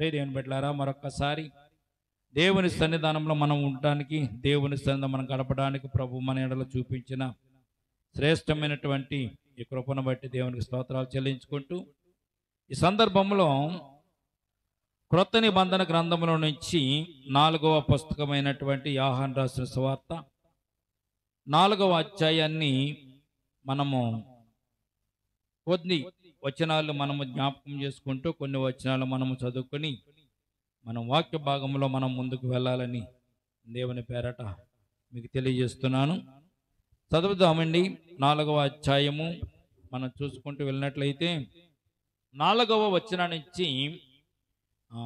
ప్రే దేవుని పెట్టారా మరొక్కసారి దేవుని సన్నిధానంలో మనం ఉండడానికి దేవుని సన్నిధానం మనం గడపడానికి ప్రభు మన ఎడలో చూపించిన శ్రేష్టమైనటువంటి ఈ కృపను బట్టి దేవునికి స్తోత్రాలు చెల్లించుకుంటూ ఈ సందర్భంలో క్రొత్త నిబంధన గ్రంథంలో నుంచి నాలుగవ పుస్తకమైనటువంటి యాహాన్ రాసిన సువార్త నాలుగవ అధ్యాయాన్ని మనము కొన్ని వచనాలు మనము జ్ఞాపకం చేసుకుంటూ కొన్ని వచనాలు మనము చదువుకొని మనం వాక్య భాగంలో మనం ముందుకు వెళ్ళాలని దేవుని పేరట మీకు తెలియజేస్తున్నాను చదువుదామండి నాలుగవ అధ్యాయము మనం చూసుకుంటూ వెళ్ళినట్లయితే నాలుగవ వచనం నుంచి ఆ,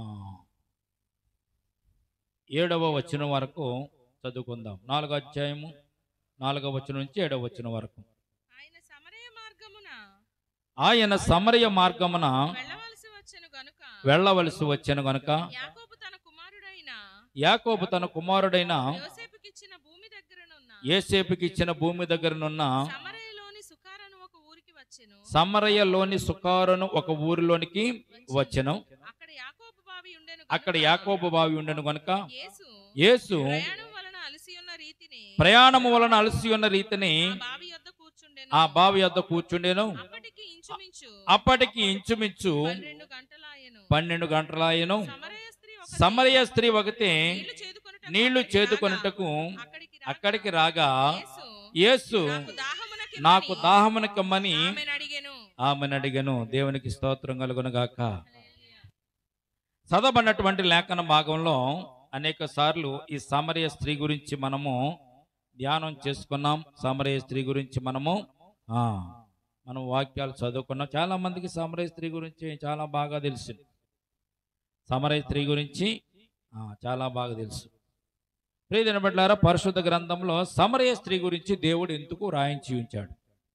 ఏడవ వచనం వరకు చదువుకుందాం నాలుగవ అధ్యాయము నాలుగవ వచనం నుంచి ఏడవ వచనం వరకు ఆయన సమరయ మార్గమున ఆయన సమరయ మార్గమున వెళ్ళవలసి వచ్చెను గనుక వెళ్ళవలసి వచ్చాను గనుక యాకోబు తన కుమారుడైన యాకోబు తన కుమారుడైన యోసేపుకిచ్చిన భూమి దగ్గరనున్న ఏసేపుకి ఇచ్చిన భూమి దగ్గరనున్న సమరయలోని సుకారను ఒక ఊరికి వచ్చెను సమరయలోని సుకారును ఒక ఊరిలోనికి వచ్చెను అక్కడ యాకోబు బావి ఉండెను అక్కడ యాకోబు బావి ఉండెను గనుక యేసు యేసు ప్రయాణం వలన అలసి ఉన్న రీతిని ప్రయాణము వలన అలసి ఉన్న రీతిని ఆ బావి యొద్ద కూర్చుండెను ఆ బావి వద్ద కూర్చుండెను అప్పటికి ఇంచుమించు అప్పటికి ఇంచుమించు పన్నెండు గంటలాయెను పన్నెండు గంటలాయను సమరయ స్త్రీ ఒకటి సమరయ స్త్రీ ఒకతే నీళ్లు చేదుకొనుటకు నీళ్లు అక్కడికి చేదుకొనుటకు రాగా, అక్కడికి రాగా, అక్కడికి రాగా యేసు యేసు నాకు దాహమునకిమ్మని నాకు దాహమునకమ్మని ఆమెను అడిగెను ఆమెను అడిగను దేవునికి స్తోత్రం కలుగును గాక చదవబడినటువంటి లేఖన భాగంలో అనేక సార్లు ఈ సమరయ స్త్రీ గురించి మనము ధ్యానం చేసుకున్నాం సమరయ స్త్రీ గురించి మనము ఆ, మనం వాక్యాలు చదువుకున్నాం చాలా మందికి సమరయ స్త్రీ గురించి చాలా బాగా తెలుసు సమరయ స్త్రీ గురించి ఆ, చాలా బాగా తెలుసు ప్రియదిన బిడ్డలారా పరిశుద్ధ గ్రంథంలో సమరయ స్త్రీ గురించి దేవుడు ఎందుకు రాయించి ఉంచాడు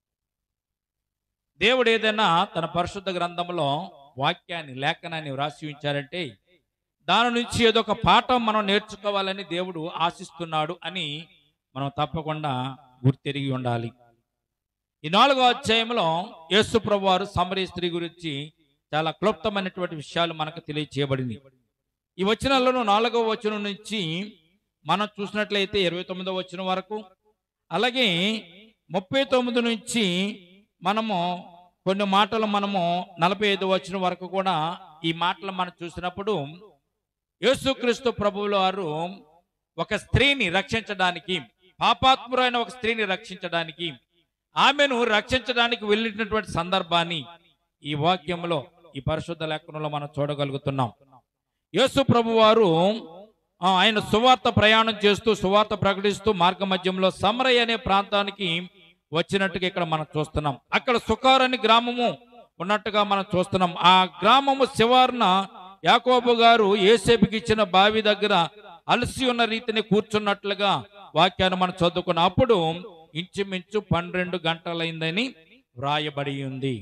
దేవుడు ఏదైనా తన పరిశుద్ధ గ్రంథంలో వాక్యాన్ని లేఖనాన్ని వ్రాసి ఉంచారంటే దాని నుంచి ఏదో ఒక పాఠం మనం నేర్చుకోవాలని దేవుడు ఆశిస్తున్నాడు అని మనం తప్పకుండా గుర్తెరిగి ఉండాలి ఈ నాలుగో అధ్యాయంలో యేసు ప్రభు వారు సమరీ స్త్రీ గురించి చాలా క్లుప్తమైనటువంటి విషయాలు మనకు తెలియచేయబడింది ఈ వచనాలను నాలుగవ వచనం నుంచి మనం చూసినట్లయితే ఇరవై తొమ్మిదవ వచనం వరకు అలాగే ముప్పై తొమ్మిది నుంచి మనము కొన్ని మాటలు మనము నలభై ఐదు వచ్చిన వరకు కూడా ఈ మాటలు మనం చూసినప్పుడు యేసుక్రీస్తు ప్రభువుల వారు ఒక స్త్రీని రక్షించడానికి పాపాత్మురైన ఒక స్త్రీని రక్షించడానికి ఆమెను రక్షించడానికి వెళ్ళినటువంటి సందర్భాన్ని ఈ వాక్యంలో ఈ పరిశుద్ధ లేఖనంలో మనం చూడగలుగుతున్నాం యేసు ప్రభు వారు ఆ, ఆయన సువార్త ప్రయాణం చేస్తూ సువార్త ప్రకటిస్తూ మార్గ మధ్యంలో సమరయ్య అనే ప్రాంతానికి వచ్చినట్టుగా ఇక్కడ మనం చూస్తున్నాం అక్కడ సుకార్ అని గ్రామము ఉన్నట్టుగా మనం చూస్తున్నాం ఆ గ్రామము శివార్న యాకోబు గారు ఏసేపుకి ఇచ్చిన బావి దగ్గర అలసి ఉన్న రీతిని కూర్చున్నట్లుగా వాక్యాన్ని మనం చదువుకున్నాం అప్పుడు ఇంచుమించు పన్నెండు గంటలైందని వ్రాయబడి ఉంది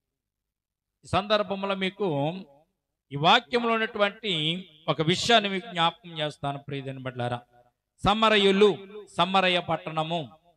ఈ సందర్భంలో మీకు ఈ వాక్యంలో ఉన్నటువంటి ఒక విషయాన్ని మీకు జ్ఞాపకం చేస్తాను ప్రియదని బట్లారా సమరయులు సమరయ పట్టణము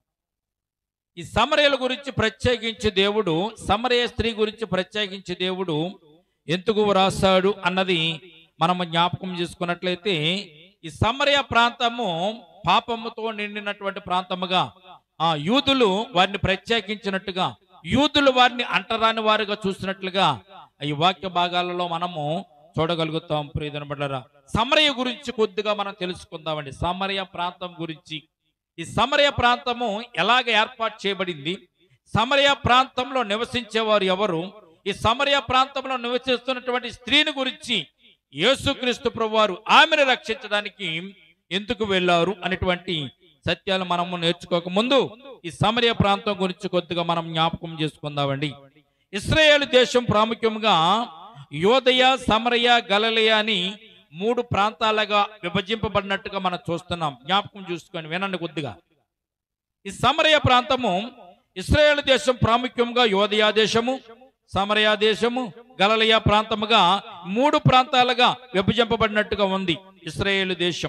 ఈ సమరయుల గురించి ప్రత్యేకించి దేవుడు సమరయ స్త్రీ గురించి ప్రత్యేకించి దేవుడు ఎందుకు వ్రాసాడు అన్నది మనము జ్ఞాపకం చేసుకున్నట్లయితే ఈ సమరయ ప్రాంతము పాపముతో నిండినటువంటి ప్రాంతముగా ఆ యూదులు వారిని ప్రత్యేకించినట్టుగా యూదులు వారిని అంటరాని వారిగా చూసినట్లుగా ఈ వాక్య భాగాలలో మనము చూడగలుగుతాం ప్రియదన బిడ్డలారా సమరయ గురించి కొద్దిగా మనం తెలుసుకుందామండి సమరయ ప్రాంతం గురించి ఈ సమరయ ప్రాంతము ఎలాగ ఏర్పాటు చేయబడింది సమరయ ప్రాంతంలో నివసించేవారు ఎవరు ఈ సమరయ ప్రాంతంలో నివసిస్తున్నటువంటి స్త్రీని గురించి యేసుక్రీస్తు ప్రభువారు ఆమెను రక్షించడానికి ఎందుకు వెళ్ళారు అనేటువంటి సత్యాలు మనము నేర్చుకోక ముందు ఈ సమరయ ప్రాంతం గురించి కొద్దిగా మనం జ్ఞాపకం చేసుకుందామండి ఇస్రాయేల్ దేశం ప్రాముఖ్యంగా యోదయ సమరయ గలలయ అని మూడు ప్రాంతాలుగా విభజింపబడినట్టుగా మనం చూస్తున్నాం జ్ఞాపకం చూసుకొని వినండి కొద్దిగా ఈ సమరయ ప్రాంతము ఇస్రాయేల్ దేశం ప్రాముఖ్యంగా యోదయ దేశము సమరయ దేశము గలలయ ప్రాంతముగా మూడు ప్రాంతాలుగా విభజింపబడినట్టుగా ఉంది ఇస్రాయేల్ దేశం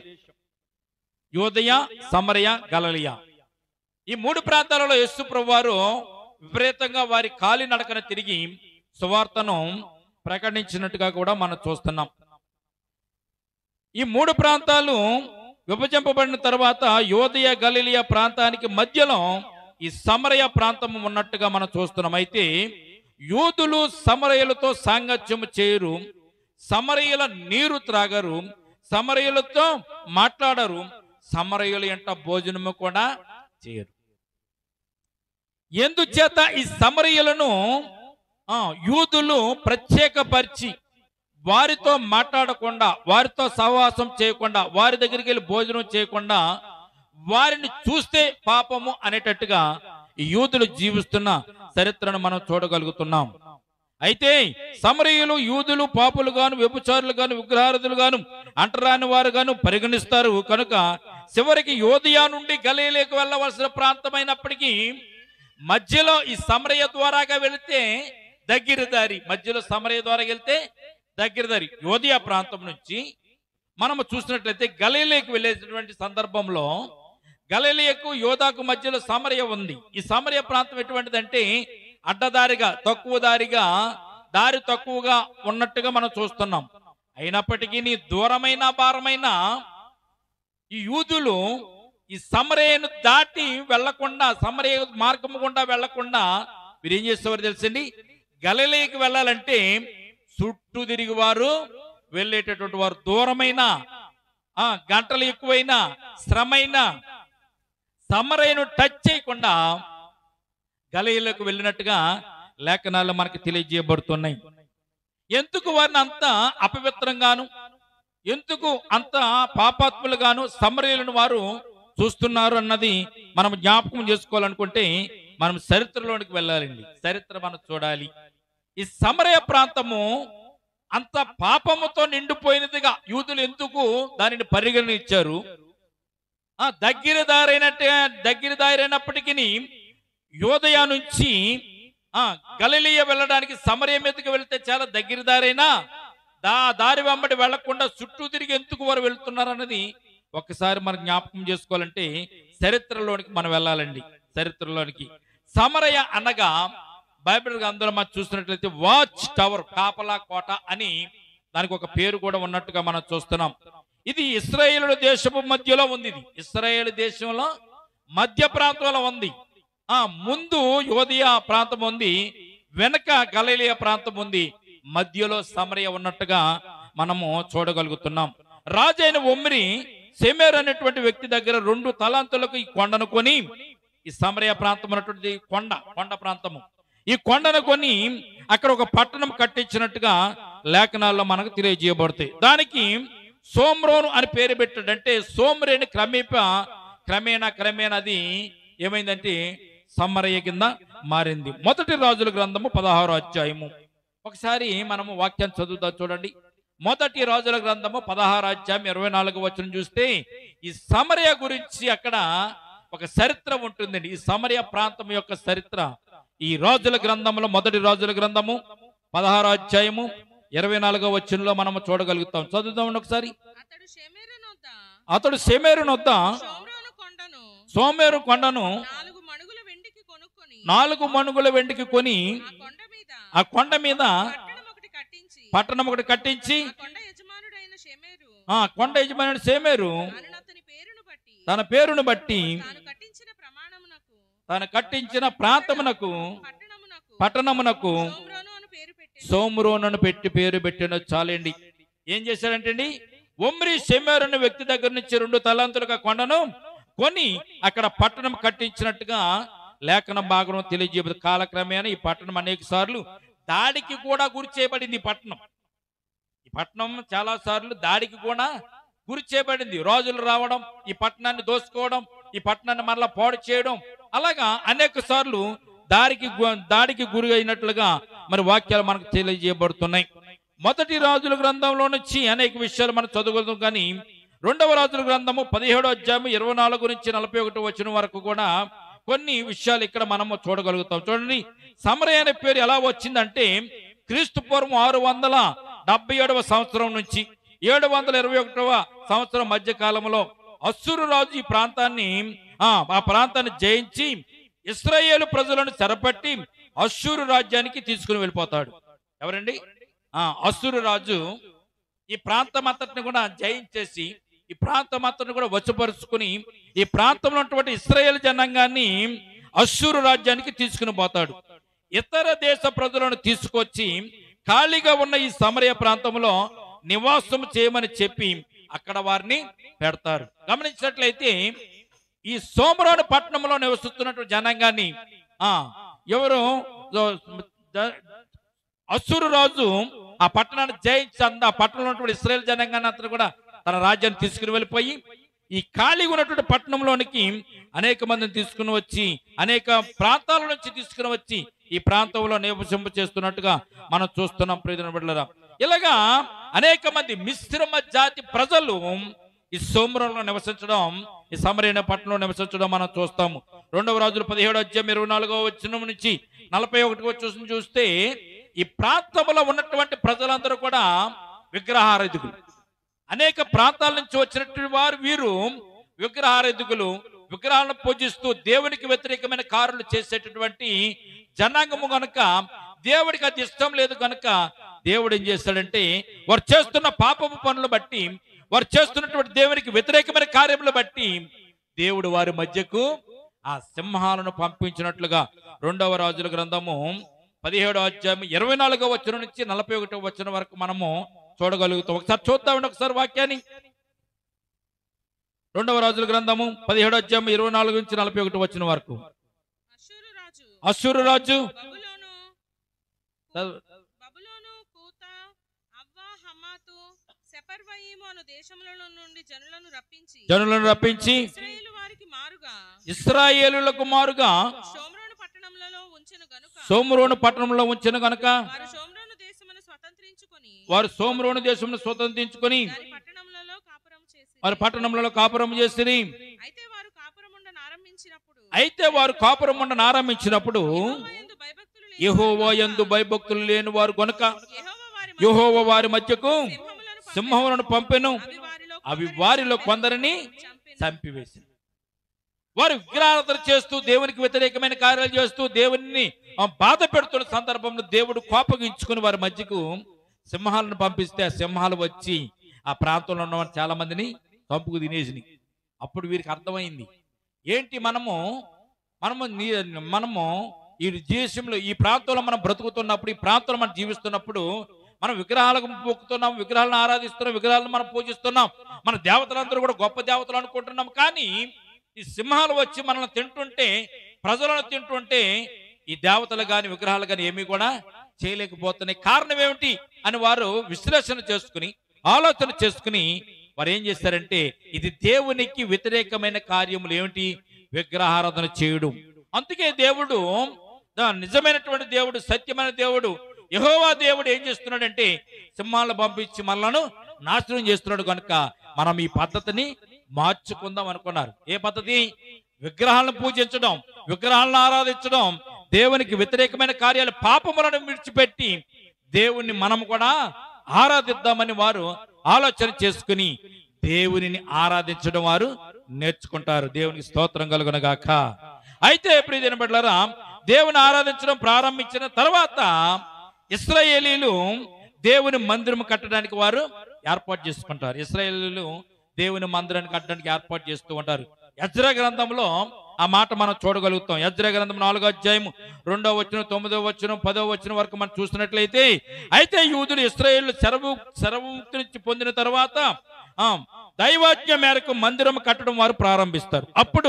యోదయ సమరయ గలలియ ఈ మూడు ప్రాంతాలలో యేసు ప్రభువారు విపరీతంగా వారి కాలినడకన తిరిగి సువార్తను ప్రకటించినట్టుగా కూడా మనం చూస్తున్నాం ఈ మూడు ప్రాంతాలు విభజింపబడిన తర్వాత యోదయ గలిలియా ప్రాంతానికి మధ్యలో ఈ సమరయ ప్రాంతం ఉన్నట్టుగా మనం చూస్తున్నాం అయితే యూదులు సమరయులతో సాంగత్యము చేయరు సమరయుల నీరు త్రాగరు సమరయులతో మాట్లాడరు సమరయుల ఎంట భోజనము కూడా చేయరు ఎందుచేత ఈ సమరయులను ఆ, యూదులు ప్రత్యేకపరిచి వారితో మాట్లాడకుండా వారితో సహవాసం చేయకుండా వారి దగ్గరికి వెళ్ళి భోజనం చేయకుండా వారిని చూస్తే పాపము అనేటట్టుగా ఈ యూదులు జీవిస్తున్న చరిత్రను మనం చూడగలుగుతున్నాం అయితే సమరయులు యూదులు పాపులు గాను వ్యభిచారులు గాను విగ్రహారధులు గాను అంటరాని వారు గాను పరిగణిస్తారు కనుక చివరికి యోధియా నుండి గలీలేకు వెళ్ళవలసిన ప్రాంతమైనప్పటికీ మధ్యలో ఈ సమరయ ద్వారాగా వెళితే దగ్గర దారి మధ్యలో సమరయ ద్వారా వెళ్తే దగ్గర దారి యోధియా ప్రాంతం నుంచి మనము చూసినట్లయితే గలీలేకు వెళ్ళేటటువంటి సందర్భంలో గలీలియకు యోధాకు మధ్యలో సమరయ ఉంది ఈ సమరయ ప్రాంతం ఎటువంటిదంటే అడ్డదారిగా తక్కువ దారిగా దారి తక్కువగా ఉన్నట్టుగా మనం చూస్తున్నాం అయినప్పటికీ నీ దూరమైన భారమైన ఈ యూదులు ఈ సమరయను దాటి వెళ్లకుండా సమరయ మార్గము గుండా వెళ్లకుండా మీరు ఏం చేసేవారు తెలుసండి గలలేకి వెళ్ళాలంటే చుట్టూ తిరిగి వారు వెళ్ళేటటువంటి వారు దూరమైన ఆ గంటలు ఎక్కువైన శ్రమైన సమరయను టచ్ చేయకుండా గలయలకు వెళ్ళినట్టుగా లేఖనాలు మనకి తెలియజేయబడుతున్నాయి ఎందుకు వారిని అంత అపవిత్రంగాను ఎందుకు అంత పాపాత్ములుగాను సమరయులను వారు చూస్తున్నారు అన్నది మనం జ్ఞాపకం చేసుకోవాలనుకుంటే మనం చరిత్రలోనికి వెళ్ళాలండి చరిత్ర మనం చూడాలి ఈ సమరయ ప్రాంతము అంత పాపముతో నిండిపోయినదిగా యూదులు ఎందుకు దానిని పరిగణించారు ఆ దగ్గర దారైనట్టే దగ్గర దారైనప్పటికీ యోదయ నుంచి ఆ గలిలియ వెళ్ళడానికి సమరయ మీదకి వెళ్తే చాలా దగ్గర దారైనా దా దారి వెంబడి వెళ్లకుండా చుట్టూ తిరిగి ఎందుకు వారు వెళ్తున్నారు అన్నది ఒకసారి మనం జ్ఞాపకం చేసుకోవాలంటే చరిత్రలోనికి మనం వెళ్ళాలండి చరిత్రలోనికి సమరయ అనగా బైబిల్ గ్రంథంలో మనం చూసినట్లయితే వాచ్ టవర్ కాపలా కోట అని దానికి ఒక పేరు కూడా ఉన్నట్టుగా మనం చూస్తున్నాం ఇది ఇస్రాయేలు దేశపు మధ్యలో ఉంది ఇది ఇస్రాయేల్ దేశంలో మధ్య ప్రాంతంలో ఉంది ఆ ముందు యోధియా ప్రాంతం ఉంది వెనక గలీలియా ప్రాంతం ఉంది మధ్యలో సమరయ ఉన్నట్టుగా మనము చూడగలుగుతున్నాం రాజైన ఒమ్రి సెమేర్ అనేటువంటి వ్యక్తి దగ్గర రెండు తలాంతులకు ఈ కొండను కొని ఈ సమరయ ప్రాంతం ఉన్నటువంటి కొండ కొండ ప్రాంతము ఈ కొండను కొని అక్కడ ఒక పట్టణం కట్టించినట్టుగా లేఖనాల్లో మనకు తెలియజేయబడతాయి దానికి సోమ్రోను అని పేరు పెట్టాడు అంటే సోమ్రేని క్రమేప క్రమేణా క్రమేణా అది ఏమైందంటే సమరయ్య కింద మారింది మొదటి రాజుల గ్రంథము పదహారు అధ్యాయము ఒకసారి మనము వాక్యం చదువుతా చూడండి మొదటి రాజుల గ్రంథము పదహారు అధ్యాయం ఇరవై నాలుగు వచ్చిన చూస్తే ఈ సమరయ గురించి అక్కడ ఒక చరిత్ర ఉంటుందండి ఈ సమరయ ప్రాంతం యొక్క చరిత్ర ఈ రాజుల గ్రంథంలో మొదటి రాజుల గ్రంథము పదహారు అధ్యాయము ఇరవై నాలుగో వచ్చినలో మనము చూడగలుగుతాం చదువుదాం ఒకసారి అతడు షెమెరునొద్ద అతడు సెమేరునొద్ద షోమ్రోను కొండను సోమేరు కొండను నాలుగు మణుగుల వెండికి కొనుక్కొని నాలుగు మణుగుల వెండికి కొని ఆ కొండ మీద ఆ కొండ మీద పట్టణం ఒకటి కట్టించి పట్టణం ఒకటి కట్టించి ఆ కొండ యజమానుడైన షెమెరు ఆ కొండ యజమాని సేమేరు తాను అతని పేరును బట్టి తన పేరును బట్టి తాను కట్టించిన ప్రమాణమునకు తను కట్టించిన ప్రాంతమునకు పట్టణమునకు పట్టణమునకు షోమ్రోను అని పేరు పెట్టి సోమురోనను పెట్టి పేరు పెట్టిన చాలండి ఏం చేశాడంటండి ఒమ్రి సెమేరు అనే వ్యక్తి దగ్గర నుంచి రెండు తలాంతులుగా కొండను కొని అక్కడ పట్టణం కట్టించినట్టుగా లేఖన భాగం తెలియజేయబడి కాలక్రమేణా ఈ పట్టణం అనేక సార్లు దాడికి కూడా గురి చేయబడింది ఈ పట్టణం ఈ పట్టణం చాలా సార్లు దాడికి కూడా గురి చేయబడింది రాజులు రావడం ఈ పట్టణాన్ని దోసుకోవడం ఈ పట్టణాన్ని మరలా పాడు చేయడం అలాగా అనేక సార్లు దారికి గు- దాడికి గురి అయినట్లుగా మరి వాక్యాలు మనకు తెలియజేయబడుతున్నాయి మొదటి రాజుల గ్రంథంలో నుంచి అనేక విషయాలు మనం చదువుకుందాం కానీ రెండవ రాజుల గ్రంథము పదిహేడో అధ్యాయం ఇరవై నాలుగు నుంచి నలభై ఒకటి వచ్చిన వరకు కూడా కొన్ని విషయాలు ఇక్కడ మనము చూడగలుగుతాం చూడండి సమరయ అనే పేరు ఎలా వచ్చిందంటే క్రీస్తు పూర్వం ఆరు వందల డెబ్బై ఏడవ సంవత్సరం నుంచి ఏడు వందల ఇరవై ఒకటవ సంవత్సరం మధ్య కాలంలో అస్సురు రాజు ఈ ప్రాంతాన్ని ఆ ఆ ప్రాంతాన్ని జయించి ఇస్రాయేలు ప్రజలను చెరపట్టి అస్సూరు రాజ్యానికి తీసుకుని వెళ్ళిపోతాడు ఎవరండి ఆ అస్సూరు రాజు ఈ ప్రాంతం అంతటిని కూడా జయించేసి ఈ ప్రాంతం అంతటిని కూడా వచ్చపరుచుకుని ఈ ప్రాంతంలో ఉన్నటువంటి ఇస్రాయేల్ జనాంగాన్ని అశ్షూరు రాజ్యానికి తీసుకుని పోతాడు ఇతర దేశ ప్రజలను తీసుకొచ్చి ఖాళీగా ఉన్న ఈ సమరయ ప్రాంతంలో నివాసం చేయమని చెప్పి అక్కడ వారిని పెడతారు గమనించినట్లయితే ఈ సోమరాడు పట్టణంలో నివసిస్తున్నటువంటి జనాంగాన్ని ఆ ఎవరు ద- అసురు రాజు ఆ పట్టణాన్ని జయించి అంద ఆ పట్టణంలో ఉన్నటువంటి ఇస్రాయేల్ జనాంగాన్ని అంతా కూడా తన రాజ్యాన్ని తీసుకుని వెళ్ళిపోయి ఈ ఖాళీగా ఉన్నటువంటి పట్టణంలోనికి అనేక మందిని తీసుకుని వచ్చి అనేక ప్రాంతాల నుంచి తీసుకుని వచ్చి ఈ ప్రాంతంలో నివసింప చేస్తున్నట్టుగా మనం చూస్తున్నాం ప్రియమైన బిడ్డలారా ఇలాగా అనేక మంది మిశ్రమ జాతి ప్రజలు ఈ సోమరంలో నివసించడం ఈ సమరైన పట్టణంలో నివసించడం మనం చూస్తాము రెండవ రాజులు పదిహేడు అధ్యాయం ఇరవై నాలుగో వచ్చిన నుంచి నలభై ఒకటి వచ్చి చూస్తే ఈ ప్రాంతంలో ఉన్నటువంటి ప్రజలందరూ కూడా విగ్రహారాధికులు అనేక ప్రాంతాల నుంచి వచ్చినటువంటి వారు వీరు విగ్రహారాధికులు విగ్రహాలను పూజిస్తూ దేవునికి వ్యతిరేకమైన కారులు చేసేటటువంటి జనాంగము గనుక దేవుడికి అది ఇష్టం లేదు కనుక దేవుడు ఏం చేస్తాడంటే వారు చేస్తున్న పాపపు పనులు బట్టి వారు చేస్తున్నటువంటి దేవునికి వ్యతిరేకమైన కార్యములు బట్టి దేవుడు వారి మధ్యకు ఆ సింహాలను పంపించినట్లుగా రెండవ రాజుల గ్రంథము పదిహేడో అధ్యాయం ఇరవై నాలుగో వచ్చిన నుంచి నలభై ఒకటో వచ్చిన వరకు మనము చూడగలుగుతాం ఒకసారి చూద్దామండి ఒకసారి వాక్యాన్ని రెండవ రాజుల గ్రంథము పదిహేడో అధ్యాయం ఇరవై నాలుగు నుంచి నలభై ఒకటి వచ్చిన వరకు అశ్షూరు రాజు అశ్షూరు రాజు బబులోను చదువు. బబులోను కూత అవ్వా హమాతు సెపర్వయీము అను దేశముల నుండి జనులను రప్పించి జనులను రప్పించి ఇశ్రాయేలు వారికి మారుగా ఇస్రాయేలులకు మారుగా షోమ్రోను పట్టణంలో ఉంచెను గనుక సోమరోను పట్టణంలో ఉంచిన గనుక వారు షోమ్రోను దేశమును స్వతంత్రించుకొని వారు సోమరోను దేశంను స్వతంత్రించుకొని దాని పట్టణంలో కాపురం చేసి వారి పట్టణంలో కాపురం చేసిరి అయితే వారు కాపురం ఉండను ఆరంభించినప్పుడు అయితే వారు కాపురం ఉండను ఆరంభించినప్పుడు యెహోవా యందు భయభక్తులు లేని యెహోవా వారు యందు భయభక్తులు లేని వారు గనుక యెహోవా వారి యెహోవా వారి మధ్యకు సింహములను సింహములను పంపెను అవి వారిలో అవి కొందరిని వారిలో చంపెను. కొందరిని చంపెను. చంపివేసి వారు విగ్రహారాధన చేస్తూ దేవునికి వ్యతిరేకమైన కార్యాలు చేస్తూ దేవుని ఆ, బాధ పెడుతున్న సందర్భంలో దేవుడు కోపగించుకుని వారి మధ్యకు సింహాలను పంపిస్తే ఆ సింహాలు వచ్చి ఆ ప్రాంతంలో ఉన్న వారు చాలా మందిని చంపుకు తినేసినాయి అప్పుడు వీరికి అర్థమైంది ఏంటి మనము మనము నీ- మనము ఈ దేశంలో ఈ ప్రాంతంలో మనం బ్రతుకుతున్నప్పుడు ఈ ప్రాంతంలో మనం జీవిస్తున్నప్పుడు మనం విగ్రహాలకు మొక్కుతున్నాం విగ్రహాలను ఆరాధిస్తున్నాం విగ్రహాలను మనం పూజిస్తున్నాం మన దేవతలందరూ కూడా గొప్ప దేవతలు అనుకుంటున్నాం కానీ ఈ సింహాలు వచ్చి మనల్ని తింటుంటే ప్రజలను తింటుంటే ఈ దేవతలు గాని విగ్రహాలు గాని ఏమీ కూడా చేయలేకపోతున్నాయి కారణం ఏమిటి అని వారు విశ్లేషణ చేసుకుని ఆలోచన చేసుకుని వారు ఏం చేశారంటే ఇది దేవునికి వ్యతిరేకమైన కార్యములు ఏమిటి విగ్రహారాధన చేయడం అందుకే దేవుడు దా- నిజమైనటువంటి దేవుడు సత్యమైన దేవుడు యహోవా దేవుడు ఏం చేస్తున్నాడంటే సింహాలను పంపించి మనలను నాశనం చేస్తున్నాడు కనుక మనం ఈ పద్ధతిని మార్చుకుందాం అనుకున్నారు ఏ పద్ధతి విగ్రహాలను పూజించడం విగ్రహాలను ఆరాధించడం దేవునికి వ్యతిరేకమైన కార్యాలు పాపములను విడిచిపెట్టి దేవుణ్ణి మనం కూడా ఆరాధిద్దామని వారు ఆలోచన చేసుకుని దేవునిని ఆరాధించడం వారు నేర్చుకుంటారు దేవునికి స్తోత్రం కలుగునగాక అయితే ప్రియజన బిడ్డలారా దేవుని ఆరాధించడం ప్రారంభించిన తర్వాత ఇస్రాయేలీలు దేవుని మందిరం కట్టడానికి వారు ఏర్పాటు చేసుకుంటారు ఇస్రాయేలీలు దేవుని మందిరాన్ని కట్టడానికి ఏర్పాటు చేస్తూ ఉంటారు యజ్ర గ్రంథంలో ఆ మాట మనం చూడగలుగుతాం యజ్ర గ్రంథం నాలుగో అధ్యాయం రెండో వచ్చిన తొమ్మిదో వచ్చిన పదో వచ్చిన వరకు మనం చూసినట్లయితే అయితే యూదులు ఇస్రాయేల్ సెలవు సెలవు నుంచి పొందిన తర్వాత ఆ దైవాజ్ఞ మేరకు మందిరం కట్టడం వారు ప్రారంభిస్తారు అప్పుడు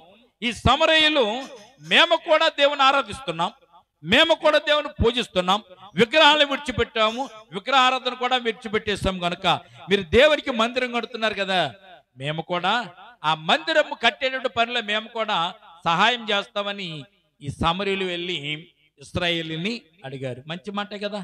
ఈ సమరయులు మేము కూడా దేవుని ఆరాధిస్తున్నాం మేము కూడా దేవుని పూజిస్తున్నాం విగ్రహాలను విడిచిపెట్టాము విగ్రహారాధన కూడా విడిచిపెట్టేస్తాం కనుక మీరు దేవునికి మందిరం కడుతున్నారు కదా మేము కూడా ఆ మందిరం కట్టేటువంటి పనిలో మేము కూడా సహాయం చేస్తామని ఈ సమరీలు వెళ్ళి ఇస్రాయేలీని అడిగారు మంచి మాటే కదా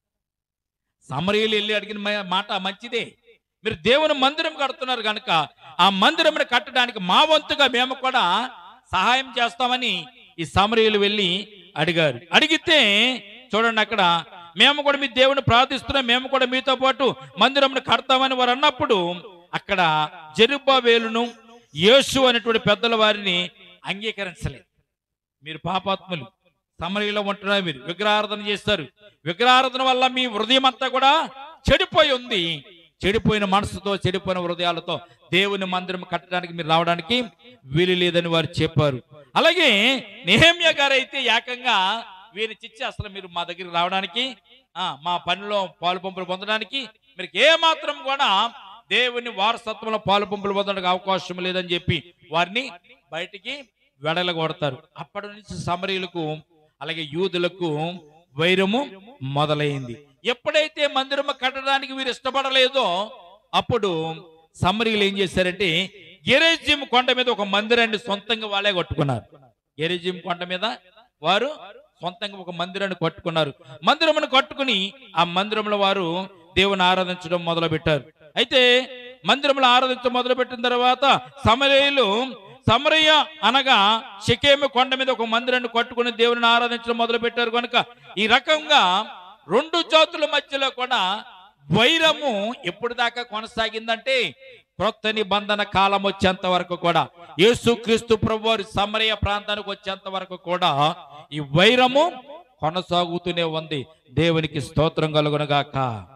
సమరీలు వెళ్ళి అడిగిన మ- మాట మంచిదే మీరు దేవుని మందిరం కడుతున్నారు కనుక ఆ మందిరం కట్టడానికి మా వంతుగా మేము కూడా సహాయం చేస్తామని ఈ సమరీలు వెళ్ళి అడిగారు అడిగితే చూడండి అక్కడ మేము కూడా మీ దేవుని ప్రార్థిస్తున్నాం మేము కూడా మీతో పాటు మందిరం కడతామని వారు అన్నప్పుడు అక్కడ జెరుబ్బాబేలును యేసు అనేటువంటి పెద్దల వారిని అంగీకరించలేదు మీరు పాపాత్ములు సమరీలో ఉంటున్నారు మీరు విగ్రహారాధన చేస్తారు విగ్రహారాధన వల్ల మీ హృదయం అంతా కూడా చెడిపోయి ఉంది చెడిపోయిన మనసుతో చెడిపోయిన హృదయాలతో దేవుని మందిరం కట్టడానికి మీరు రావడానికి వీలు లేదని వారు చెప్పారు అలాగే నెహమ్య గారు అయితే ఏకంగా వీరిని చిచ్చి అసలు మీరు మా దగ్గరికి రావడానికి ఆ, మా పనిలో పాలు పంపులు పొందడానికి మీరు ఏ మాత్రం కూడా దేవుని వారసత్వంలో పాలు పంపులు పొందడానికి అవకాశం లేదని చెప్పి వారిని బయటికి వెడలగొడతారు అప్పటి నుంచి సమరీయులకు అలాగే యూదులకు వైరము మొదలైంది ఎప్పుడైతే మందిరము కట్టడానికి వీరు ఇష్టపడలేదో అప్పుడు సమరీయులు ఏం చేశారంటే గెరేజిం కొండ మీద ఒక మందిరాన్ని సొంతంగా వాళ్ళే కట్టుకున్నారు గెరేజిం కొండ మీద వారు సొంతంగా ఒక మందిరాన్ని కట్టుకున్నారు మందిరమును కట్టుకుని ఆ మందిరంలో వారు దేవుని ఆరాధించడం మొదలు పెట్టారు అయితే మందిరంలో ఆరాధించడం మొదలు పెట్టిన తర్వాత సమరయులు సమరయ్య అనగా షకేము కొండ మీద ఒక మందిరాన్ని కట్టుకుని దేవుని ఆరాధించడం మొదలు పెట్టారు కనుక ఈ రకంగా రెండు జాతుల మధ్యలో కూడా వైరము ఎప్పుడు దాకా కొనసాగిందంటే క్రొత్త నిబంధన కాలం వచ్చేంత వరకు కూడా యేసు క్రీస్తు ప్రభు వారి సమరయ ప్రాంతానికి వచ్చేంత వరకు కూడా ఈ వైరము కొనసాగుతూనే ఉంది దేవునికి స్తోత్రం కలుగునగాక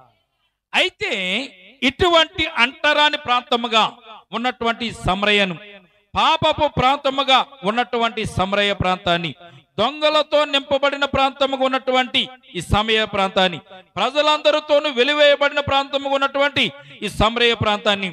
అయితే ఇటువంటి అంటరాని ప్రాంతముగా ఉన్నటువంటి సమరయను పాపపు ప్రాంతముగా ఉన్నటువంటి సమరయ ప్రాంతాన్ని దొంగలతో నింపబడిన ప్రాంతముగా ఉన్నటువంటి ఈ సమయ ప్రాంతాన్ని ప్రజలందరితోనూ వెలివేయబడిన ప్రాంతముగా ఉన్నటువంటి ఈ సమరయ ప్రాంతాన్ని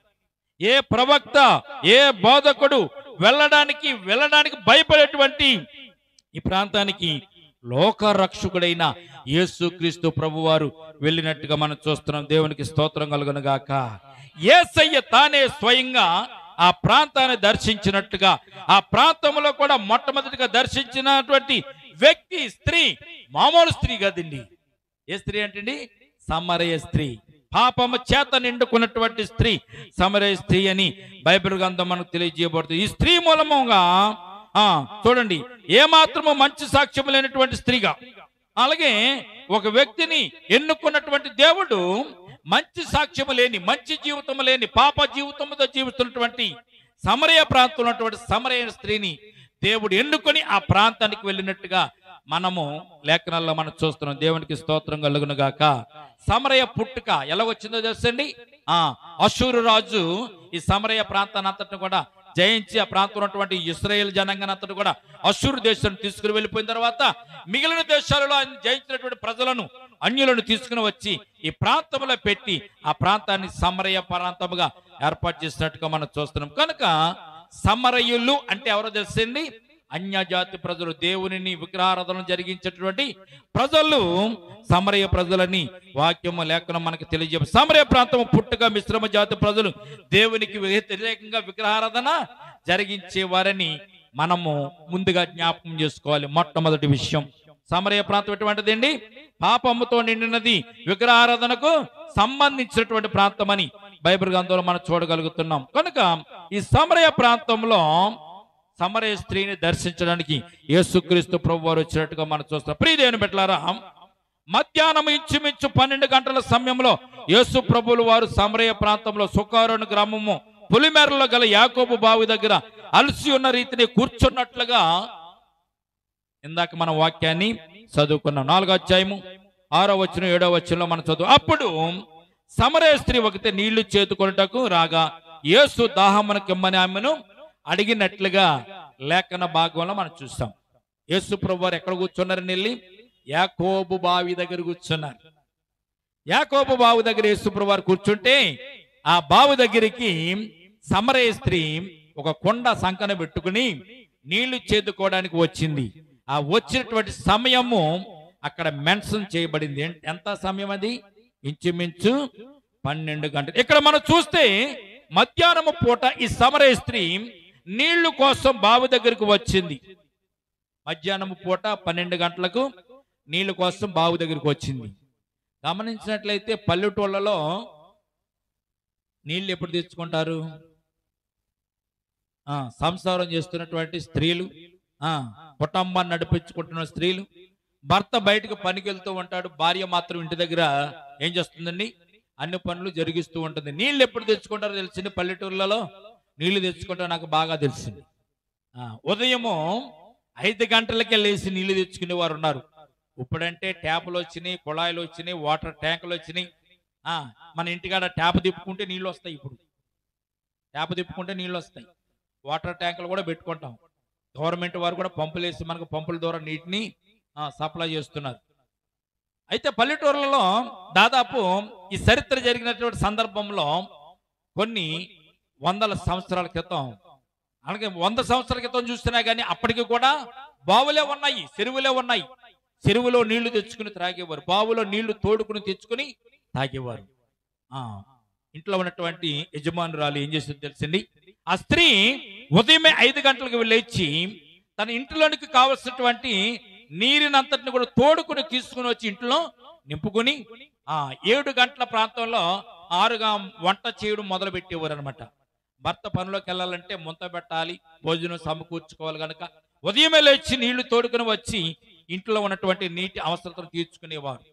ఏ ప్రవక్త ఏ బోధకుడు వెళ్ళడానికి వెళ్ళడానికి భయపడేటువంటి ఈ ప్రాంతానికి లోక రక్షకుడైన యేసుక్రీస్తు ప్రభువారు వెళ్ళినట్టుగా మనం చూస్తున్నాం దేవునికి స్తోత్రం కలుగును గాక యేసయ్య తానే స్వయంగా ఆ ప్రాంతాన్ని దర్శించినట్టుగా ఆ ప్రాంతంలో కూడా మొట్టమొదటిగా దర్శించినటువంటి వ్యక్తి స్త్రీ మామూలు స్త్రీ కదండి ఏ స్త్రీ అంటే సమరయ స్త్రీ పాపము చేత నిండుకున్నటువంటి స్త్రీ సమరయ స్త్రీ అని బైబిల్ గ్రంథం మనకు తెలియజేయబడుతుంది ఈ స్త్రీ మూలముగా ఆ చూడండి ఏ మాత్రము మంచి సాక్ష్యం లేనటువంటి స్త్రీగా అలాగే ఒక వ్యక్తిని ఎన్నుకున్నటువంటి దేవుడు మంచి సాక్ష్యము లేని మంచి జీవితం లేని పాప జీవితంతో జీవిస్తున్నటువంటి సమరయ ప్రాంతంలో ఉన్నటువంటి సమరయ స్త్రీని దేవుడు ఎన్నుకొని ఆ ప్రాంతానికి వెళ్ళినట్టుగా మనము లేఖనాల్లో మనం చూస్తున్నాం దేవునికి స్తోత్రం కలుగును గాక సమరయ పుట్టుక ఎలా వచ్చిందో తెలుసండి ఆ అశూరు రాజు ఈ సమరయ ప్రాంతాన్ని అంతటిని కూడా జయించి ఆ ప్రాంతంలో ఉన్నటువంటి ఇస్రాయేల్ జనాంగాన్ని అంతటి కూడా అశూరు దేశాన్ని తీసుకుని వెళ్ళిపోయిన తర్వాత మిగిలిన దేశాలలో ఆయన జయించినటువంటి ప్రజలను అన్యులను తీసుకుని వచ్చి ఈ ప్రాంతంలో పెట్టి ఆ ప్రాంతాన్ని సమరయ ప్రాంతముగా ఏర్పాటు చేసినట్టుగా మనం చూస్తున్నాం కనుక సమరయులు అంటే ఎవరో తెలిసింది అన్యజాతి ప్రజలు దేవునిని విగ్రహారాధన జరిగించేటువంటి ప్రజలు సమరయ ప్రజలని వాక్యము లేఖనం మనకి తెలియజే సమరయ ప్రాంతం పుట్టుక మిశ్రమ జాతి ప్రజలు దేవునికి వ్యతిరేకంగా విగ్రహారాధన జరిగించేవారని మనము ముందుగా జ్ఞాపకం చేసుకోవాలి మొట్టమొదటి విషయం సమరయ ప్రాంతం ఎటువంటిదండి పాపముతో నిండినది విగ్రహారాధనకు సంబంధించినటువంటి ప్రాంతం అని బైబిల్ గ్రంథంలో మనం చూడగలుగుతున్నాం కనుక ఈ సమరయ ప్రాంతంలో సమరయ స్త్రీని దర్శించడానికి యేసుక్రీస్తు ప్రభు వారు వచ్చినట్టుగా మనం చూస్తాం ప్రియదేవుని పెట్టారా మధ్యాహ్నం ఇంచుమించు పన్నెండు గంటల సమయంలో యేసు ప్రభులు వారు సమరయ ప్రాంతంలో సుకారుని గ్రామము పులిమేరలో గల యాకోబు బావి దగ్గర అలసి ఉన్న రీతిని కూర్చున్నట్లుగా ఇందాక మన వాక్యాన్ని చదువుకున్నాం నాలుగో అధ్యాయము ఆరో వచ్చిన ఏడో వచ్చినలో మనం చదువు అప్పుడు సమరయ స్త్రీ ఒకటి నీళ్లు చేతుకొనుటకు రాగా యేసు దాహమును కిమ్మని ఆమెను అడిగినట్లుగా లేఖన భాగంలో మనం చూస్తాం యేసు ప్రభు వారు ఎక్కడ కూర్చున్నారని వెళ్ళి యాకోబు బావి దగ్గర కూర్చున్నారు యాకోబు బావి దగ్గర యేసు ప్రభు వారు కూర్చుంటే ఆ బావి దగ్గరికి సమరయ స్త్రీ ఒక కొండ సంకన పెట్టుకుని నీళ్లు చేదుకోవడానికి వచ్చింది ఆ వచ్చినటువంటి సమయము అక్కడ మెన్షన్ చేయబడింది ఎన్- ఎంత సమయం అది ఇంచుమించు పన్నెండు గంటలు ఇక్కడ మనం చూస్తే మధ్యాహ్నము పూట ఈ సమరయ స్త్రీ నీళ్లు కోసం బావి దగ్గరకు వచ్చింది మధ్యాహ్నము పూట పన్నెండు గంటలకు నీళ్ల కోసం బావి దగ్గరకు వచ్చింది గమనించినట్లయితే పల్లెటూళ్ళలో నీళ్లు ఎప్పుడు తెచ్చుకుంటారు ఆ సంసారం చేస్తున్నటువంటి స్త్రీలు ఆ కుటుంబాన్ని నడిపించుకుంటున్న స్త్రీలు భర్త బయటకు పనికి వెళ్తూ ఉంటాడు భార్య మాత్రం ఇంటి దగ్గర ఏం చేస్తుందండి అన్ని పనులు జరిగిస్తూ ఉంటుంది నీళ్ళు ఎప్పుడు తెచ్చుకుంటారో తెలిసింది పల్లెటూర్లలో నీళ్లు తెచ్చుకుంటారో నాకు బాగా తెలిసింది ఆ, ఉదయము ఐదు గంటలకే లేచి నీళ్లు తెచ్చుకునే వారు ఉన్నారు ఇప్పుడంటే ట్యాపులు వచ్చినాయి కుళాయిలు వచ్చినాయి వాటర్ ట్యాంకులు వచ్చినాయి ఆ, మన ఇంటికాడ ట్యాప్ తిప్పుకుంటే నీళ్ళు వస్తాయి ఇప్పుడు ట్యాప్ తిప్పుకుంటే నీళ్ళు వస్తాయి వాటర్ ట్యాంకులు కూడా పెట్టుకుంటాం గవర్నమెంట్ వారు కూడా పంపులు వేసి మనకు పంపుల ద్వారా నీటిని ఆ, సప్లై చేస్తున్నారు అయితే పల్లెటూర్లలో దాదాపు ఈ చరిత్ర జరిగినటువంటి సందర్భంలో కొన్ని వందల సంవత్సరాల క్రితం అలాగే వంద సంవత్సరాల క్రితం చూసినా కానీ అప్పటికి కూడా బావులే ఉన్నాయి చెరువులే ఉన్నాయి చెరువులో నీళ్లు తెచ్చుకుని త్రాగేవారు బావులో నీళ్లు తోడుకుని తెచ్చుకుని తాగేవారు ఆ ఇంట్లో ఉన్నటువంటి యజమానురాలు ఏం చేసింది తెలిసింది ఆ స్త్రీ ఉదయమే ఐదు గంటలకు లేచి తన ఇంటిలోనికి కావలసినటువంటి నీరినంతటిని కూడా తోడుకుని తీసుకుని వచ్చి ఇంట్లో నింపుకొని ఆ ఏడు గంటల ప్రాంతంలో ఆరుగా వంట చేయడం మొదలు పెట్టేవారు అనమాట భర్త పనిలోకి వెళ్ళాలంటే ముంత పెట్టాలి భోజనం సమకూర్చుకోవాలి కనుక ఉదయమే లేచి నీళ్లు తోడుకుని వచ్చి ఇంట్లో ఉన్నటువంటి నీటి అవసరతను తీర్చుకునేవారు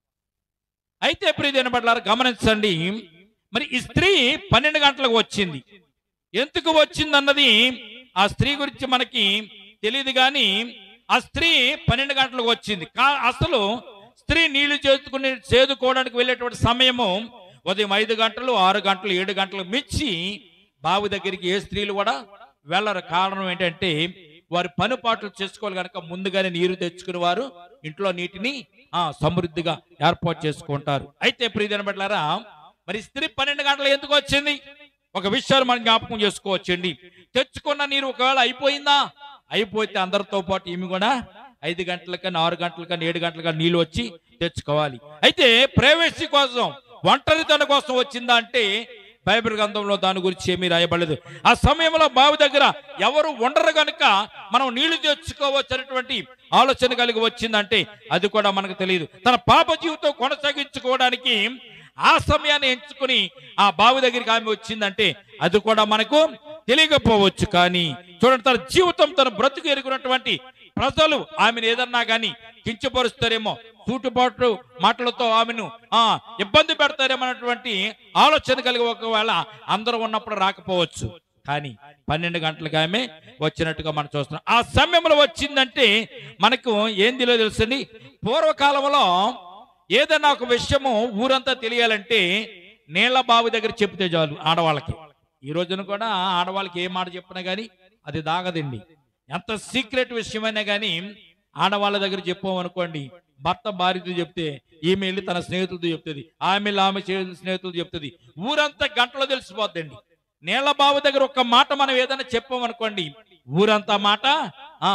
అయితే ప్రియమైన పట్ల గమనించండి మరి ఈ స్త్రీ పన్నెండు గంటలకు వచ్చింది ఎందుకు వచ్చింది అన్నది ఆ స్త్రీ గురించి మనకి తెలియదు కానీ ఆ స్త్రీ పన్నెండు గంటలకు వచ్చింది కా- అసలు స్త్రీ నీళ్లు చేసుకుని చేదుకోవడానికి వెళ్ళేటువంటి సమయము ఉదయం ఐదు గంటలు ఆరు గంటలు ఏడు గంటలు మించి బావి దగ్గరికి ఏ స్త్రీలు కూడా వెళ్ళరు కారణం ఏంటంటే వారి పనుపాట్లు చేసుకోవాలి కనుక ముందుగానే నీరు తెచ్చుకుని వారు ఇంట్లో నీటిని ఆ సమృద్ధిగా ఏర్పాటు చేసుకుంటారు అయితే ప్రియదన బిడ్డలారా మరి స్త్రీ పన్నెండు గంటలు ఎందుకు వచ్చింది ఒక విషయాలు మనం జ్ఞాపకం చేసుకోవచ్చండి తెచ్చుకున్న నీరు ఒకవేళ అయిపోయిందా అయిపోతే అందరితో పాటు ఈమె కూడా ఐదు గంటలకన్నా ఆరు గంటలకన్నా ఏడు గంటలకన్నా నీళ్ళు వచ్చి తెచ్చుకోవాలి అయితే ప్రైవసీ కోసం ఒంటరితన కోసం వచ్చిందా అంటే బైబిల్ గ్రంథంలో దాని గురించి ఏమీ రాయబడలేదు ఆ సమయంలో బావి దగ్గర ఎవరు ఉండరు గనుక మనం నీళ్లు తెచ్చుకోవచ్చు అనేటువంటి ఆలోచన కలిగి వచ్చిందంటే అది కూడా మనకు తెలియదు తన పాప జీవితం కొనసాగించుకోవడానికి ఆ సమయాన్ని ఎంచుకుని ఆ బావి దగ్గరికి ఆమె వచ్చిందంటే అది కూడా మనకు తెలియకపోవచ్చు కానీ చూడండి తన జీవితం తన బ్రతుకు ఎరుగునటువంటి ప్రజలు ఆమెను ఏదన్నా గాని కించపరుస్తారేమో సూటుబాటు మాటలతో ఆమెను ఆ ఇబ్బంది పెడతారేమో అన్నటువంటి ఆలోచన కలిగి ఒకవేళ అందరూ ఉన్నప్పుడు రాకపోవచ్చు కానీ పన్నెండు గంటలకు ఆమె వచ్చినట్టుగా మనం చూస్తున్నాం ఆ సమయంలో వచ్చిందంటే మనకు ఏం తెలియదు తెలుసండి పూర్వకాలంలో ఏదైనా ఒక విషయము ఊరంతా తెలియాలంటే నీళ్ల బావి దగ్గర చెప్తే చాలు ఆడవాళ్ళకి ఈ రోజున కూడా ఆడవాళ్ళకి ఏ మాట చెప్పినా గానీ అది దాగదండి ఎంత సీక్రెట్ విషయమైనా గానీ ఆడవాళ్ళ దగ్గర చెప్పామనుకోండి భర్త భార్యతో చెప్తే ఈమె వెళ్ళి తన స్నేహితులతో చెప్తుంది ఆమె వెళ్ళి ఆమె చే- స్నేహితులతో చెప్తుంది ఊరంతా గంటలో తెలిసిపోద్దండి నీళ్ల బావి దగ్గర ఒక మాట మనం ఏదైనా చెప్పామనుకోండి ఊరంతా మాట ఆ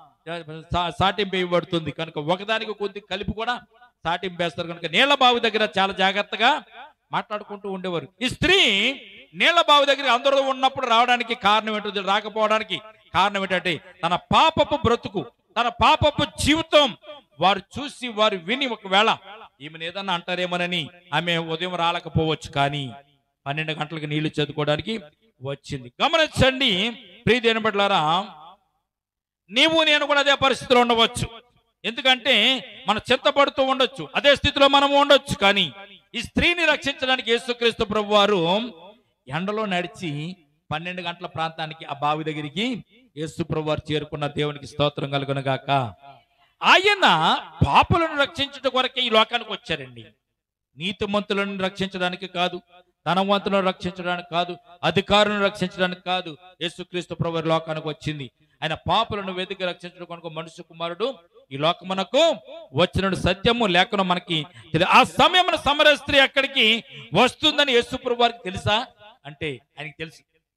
సా- సాటింపు ఇవ్వబడుతుంది కనుక ఒకదానికి కొద్ది కలిపి కూడా సాటింపు వేస్తారు కనుక నీళ్ల బావి దగ్గర చాలా జాగ్రత్తగా మాట్లాడుకుంటూ ఉండేవారు ఈ స్త్రీ నీళ్ల బావి దగ్గర అందరూ ఉన్నప్పుడు రావడానికి కారణం ఏంటో తెలియదు. రాకపోవడానికి కారణం ఏంటంటే తన పాపపు బ్రతుకు తన పాపపు జీవితం వారు చూసి వారు విని ఒకవేళ ఈమెను ఏదన్నా అంటారేమోనని ఆమె ఉదయం రాలేకపోవచ్చు కానీ పన్నెండు గంటలకు నీళ్లు చదువుకోవడానికి వచ్చింది గమనించండి ప్రీతి బట్లారా నీవు నేను కూడా అదే పరిస్థితిలో ఉండవచ్చు ఎందుకంటే మనం చింతపడుతూ ఉండొచ్చు అదే స్థితిలో మనం ఉండొచ్చు కానీ ఈ స్త్రీని రక్షించడానికి యేసుక్రీస్తు ప్రభు వారు ఎండలో నడిచి పన్నెండు గంటల ప్రాంతానికి ఆ బావి దగ్గరికి యేసు ప్రభు వారు చేరుకున్న దేవునికి స్తోత్రం కలుగునగాక ఆయన పాపులను రక్షించుట కొరకే ఈ లోకానికి వచ్చారండి నీతిమంతులను రక్షించడానికి కాదు ధనవంతులను రక్షించడానికి కాదు అధికారులను రక్షించడానికి కాదు యేసుక్రీస్తు ప్రభు వారి లోకానికి వచ్చింది ఆయన పాపులను వెతికి రక్షించడం కొరకు మనుషు కుమారుడు ఈ లోకమునకు వచ్చిన సత్యము లేఖనం మనకి తెలియ ఆ సమయమున సమర స్త్రీ అక్కడికి వస్తుందని యేసు ప్రభు వారికి తెలుసా అంటే ఆయనకి తెలుసు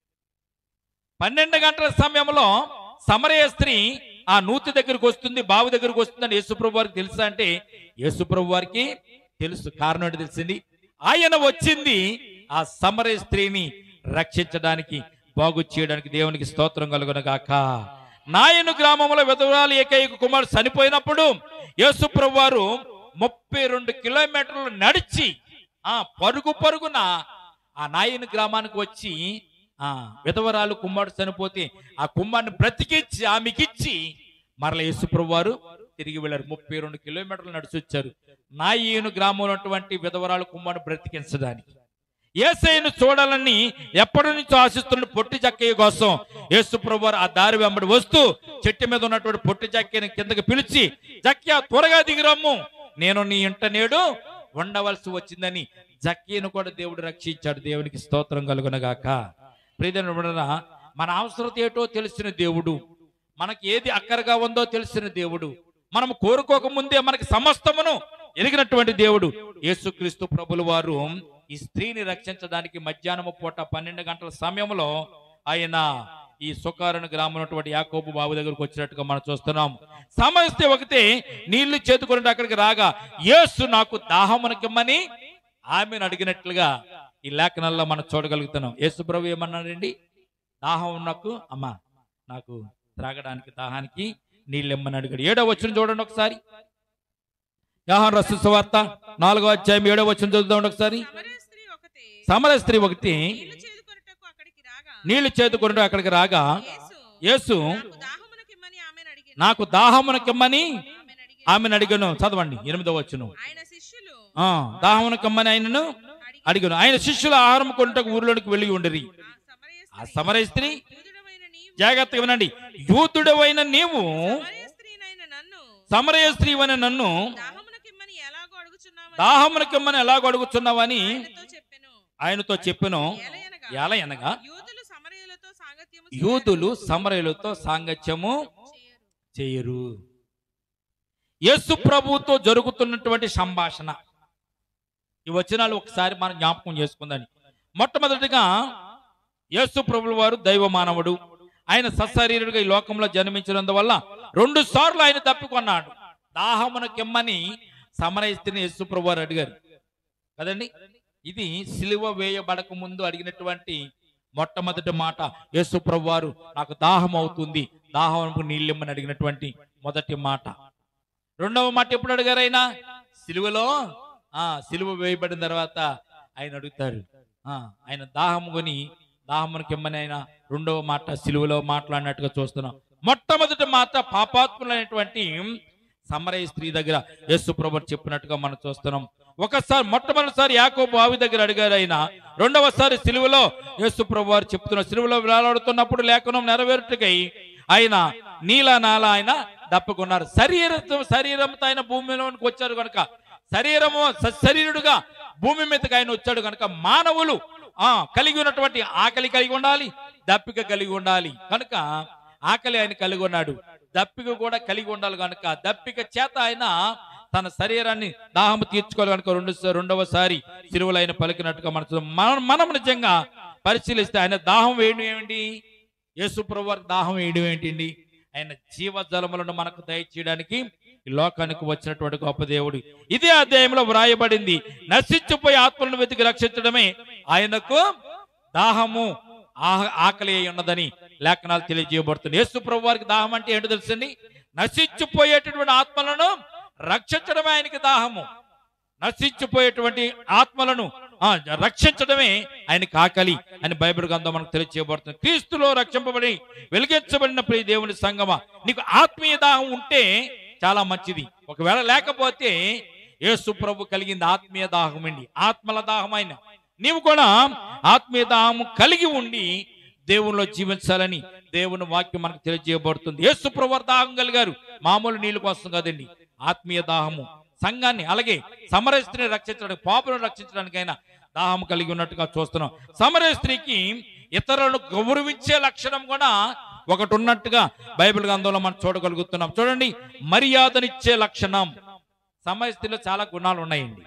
పన్నెండు గంటల సమయంలో సమరయ స్త్రీ ఆ నూతి దగ్గరికి వస్తుంది బావి దగ్గరికి వస్తుందని యేసుప్రభు వారికి తెలుసా అంటే యేసుప్రభు వారికి తెలుసు కారణం ఏంటో తెలిసింది ఆయన వచ్చింది ఆ సమరయ స్త్రీని రక్షించడానికి బాగు చేయడానికి దేవునికి స్తోత్రం కలుగునగాక నాయను గ్రామంలో విధవరాలు ఏకైక కుమారుడు చనిపోయినప్పుడు యేసుప్రభు వారు ముప్పై రెండు కిలోమీటర్లు నడిచి ఆ పరుగు పరుగున ఆ నాయను గ్రామానికి వచ్చి ఆ విధవరాలు కుమారుడు చనిపోతే ఆ కుమ్మాన్ని బ్రతికిచ్చి ఆమెకిచ్చి మరల యేసుప్రభు వారు తిరిగి వెళ్ళారు ముప్పై రెండు కిలోమీటర్లు నడిచి వచ్చారు నాయను గ్రామంలో ఉన్నటువంటి విధవరాలు కుమ్మాన్ని బ్రతికించడానికి ఏసైను చూడాలని ఎప్పటి నుంచో ఆశిస్తున్న పొట్టి చక్కయ్య కోసం యేసుప్రభు వారు ఆ దారి వెంబడి వస్తూ చెట్టు మీద ఉన్నటువంటి పొట్టి చక్కని కిందకి పిలిచి చక్య త్వరగా దిగిరమ్ము నేను నీ ఇంట నేడు ఉండవలసి వచ్చిందని జక్కీను కూడా దేవుడు రక్షించాడు దేవునికి స్తోత్రం కలుగునగాక ప్రియమైన బిడ్డలారా, మన అవసరత ఏటో తెలిసిన దేవుడు మనకి ఏది అక్కరగా ఉందో తెలిసిన దేవుడు మనం కోరుకోక ముందే మనకి సమస్తమును ఎరిగినటువంటి దేవుడు యేసుక్రీస్తు ప్రభుల వారు ఈ స్త్రీని రక్షించడానికి మధ్యాహ్నము పూట పన్నెండు గంటల సమయంలో ఆయన ఈ సుకారుని గ్రామం ఉన్నటువంటి యాకోబు బాబు దగ్గరకు వచ్చినట్టుగా మనం చూస్తున్నాం సమస్య ఒకటే నీళ్లు చేతుకొని అక్కడికి రాగా యేసు నాకు దాహమునకిమ్మని ఆమెను అడిగినట్లుగా ఈ లేఖనాల్లో మనం చూడగలుగుతున్నాం యేసు ప్రభు ఏమన్నాడండి దాహం నాకు అమ్మా నాకు త్రాగడానికి దాహానికి నీళ్ళు ఇమ్మని అడిగాడు ఏడో వచ్చిన చూడండి ఒకసారి యాహన్ రసు సువార్త నాలుగో అధ్యాయం ఏడో వచ్చిన చూద్దాం ఒకసారి సమరయ స్త్రీ ఒకతే సమర స్త్రీ ఒకటి నీళ్లు చేదుకొనుటకు అక్కడికి రాగా నీళ్లు చేతుకుంటూ అక్కడికి రాగా యేసు యేసు నాకు దాహమునకిమ్మని ఆమెను అడిగాను నాకు దాహమునకిమ్మని ఆమెను అడిగాను ఆమెను అడిగాను చదవండి ఎనిమిదో వచ్చును ఆయన శిష్యులు ఆ దాహమునకమ్మని ఆయనను అడిగి అడిగాను ఆయన శిష్యుల ఆహారం కొనుటకు ఊరిలోనికి వెళ్ళి ఉండరి ఆ సమరయ ఆ సమరయ స్త్రీ యూదుడవైన నీవు జాగ్రత్తగా వినండి యూతుడవైన నీవు సమరయ స్త్రీనైన నన్ను సమరయ స్త్రీవని నన్ను దాహమునకిమ్మని ఎలాగో అడుగుచున్నావని దాహమునకిమ్మని ఎలాగ అడుగుతున్నావని ఆయనతో చెప్పెను ఆయనతో చెప్పెను ఏలయనగా ఎలా అనగా యూదులు సమరయులతో సాంగత్యము యూదులు సమరయులతో సాంగత్యము చేయరు చేయరు యేసు ప్రభువుతో జరుగుతున్నటువంటి సంభాషణ ఈ వచనాలు ఒకసారి మనం జ్ఞాపకం చేసుకుందని మొట్టమొదటిగా యేసు ప్రభుల వారు దైవ మానవుడు ఆయన సశరీరుడిగా ఈ లోకంలో జన్మించినందువల్ల రెండు సార్లు ఆయన తప్పికొన్నాడు దాహమును కెమ్మని సమరయిస్తున్న యేసు ప్రభు వారు అడిగారు కదండి ఇది సిలువ వేయబడక ముందు అడిగినటువంటి మొట్టమొదటి మాట యేసు ప్రభు వారు నాకు దాహం అవుతుంది దాహంకు నీళ్ళిమ్మని అడిగినటువంటి మొదటి మాట రెండవ మాట ఎప్పుడు అడిగారు ఆయన సిలువలో ఆ సిలువ వేయబడిన తర్వాత ఆయన అడుగుతారు ఆ ఆయన దాహం కొని దాహమునికి ఇమ్మని ఆయన రెండవ మాట సిలువలో మాట్లాడినట్టుగా చూస్తున్నాం మొట్టమొదటి మాట పాపాత్ములైనటువంటి సమరయ స్త్రీ దగ్గర యేసు ప్రభు చెప్పినట్టుగా మనం చూస్తున్నాం ఒకసారి మొట్టమొదటిసారి యాకోబు బావి దగ్గర అడిగారు ఆయన రెండవసారి సిలువలో యేసు ప్రభు వారు చెప్తున్నారు సిలువలో వేలాడుతున్నప్పుడు లేఖనం నెరవేరుటకై ఆయన నీల నాల ఆయన దప్పుకున్నారు శరీరంతో శరీరంతో ఆయన భూమిలోనికి వచ్చారు కనుక శరీరము శరీరుడుగా భూమి మీదకి ఆయన వచ్చాడు కనుక మానవులు ఆ కలిగి ఉన్నటువంటి ఆకలి కలిగి ఉండాలి దప్పిక కలిగి ఉండాలి కనుక ఆకలి ఆయన కలిగి ఉన్నాడు దప్పిక కూడా కలిగి ఉండాలి కనుక దప్పిక చేత ఆయన తన శరీరాన్ని దాహము తీర్చుకోవాలి కనుక రెండు రెండవసారి సిరువులు ఆయన పలికినట్టుగా మన చూ- మనం మనం నిజంగా పరిశీలిస్తే ఆయన దాహం వేయడం ఏమిటి యేసు ప్రభు వారికి దాహం వేయడం ఏంటండి ఆయన జీవజలములను మనకు దయచేయడానికి ఈ లోకానికి వచ్చినటువంటి గొప్ప దేవుడు ఇదే అధ్యాయంలో వ్రాయబడింది నశించిపోయి ఆత్మలను వెతికి రక్షించడమే ఆయనకు దాహము ఆ- ఆకలి అయి ఉన్నదని లేఖనాలు తెలియజేయబడుతుంది యేసు ప్రభు వారికి దాహం అంటే ఏంటో తెలుసండి నశించిపోయేటటువంటి ఆత్మలను రక్షించడమే ఆయనకి దాహము నశించిపోయేటువంటి ఆత్మలను ఆ, రక్షించడమే ఆయనకి ఆకలి అని బైబిల్ గ్రంథం మనకు తెలియజేయబడుతుంది క్రీస్తులో రక్షింపబడి వెలిగించబడిన ప్రియ దేవుని సంగమ నీకు ఆత్మీయ దాహం ఉంటే చాలా మంచిది ఒకవేళ లేకపోతే యేసు ప్రభు కలిగింది ఆత్మీయ దాహం అండి ఆత్మల దాహమైన నీవు కూడా ఆత్మీయ దాహము కలిగి ఉండి దేవునిలో జీవించాలని దేవుని వాక్యం మనకు తెలియజేయబడుతుంది యేసు ప్రభు వారు దాహం కలిగారు మామూలు నీళ్ళ కోసం కదండి ఆత్మీయ దాహము సంఘాన్ని అలాగే సమరయ స్త్రీని రక్షించడానికి పాపులను రక్షించడానికైనా దాహం కలిగి ఉన్నట్టుగా చూస్తున్నాం సమరయ స్త్రీకి ఇతరులను గౌరవించే లక్షణం కూడా ఒకటి ఉన్నట్టుగా బైబిల్ గ్రంథంలో మనం చూడగలుగుతున్నాం చూడండి మర్యాదనిచ్చే లక్షణం సమరయ స్త్రీలో చాలా గుణాలు ఉన్నాయండి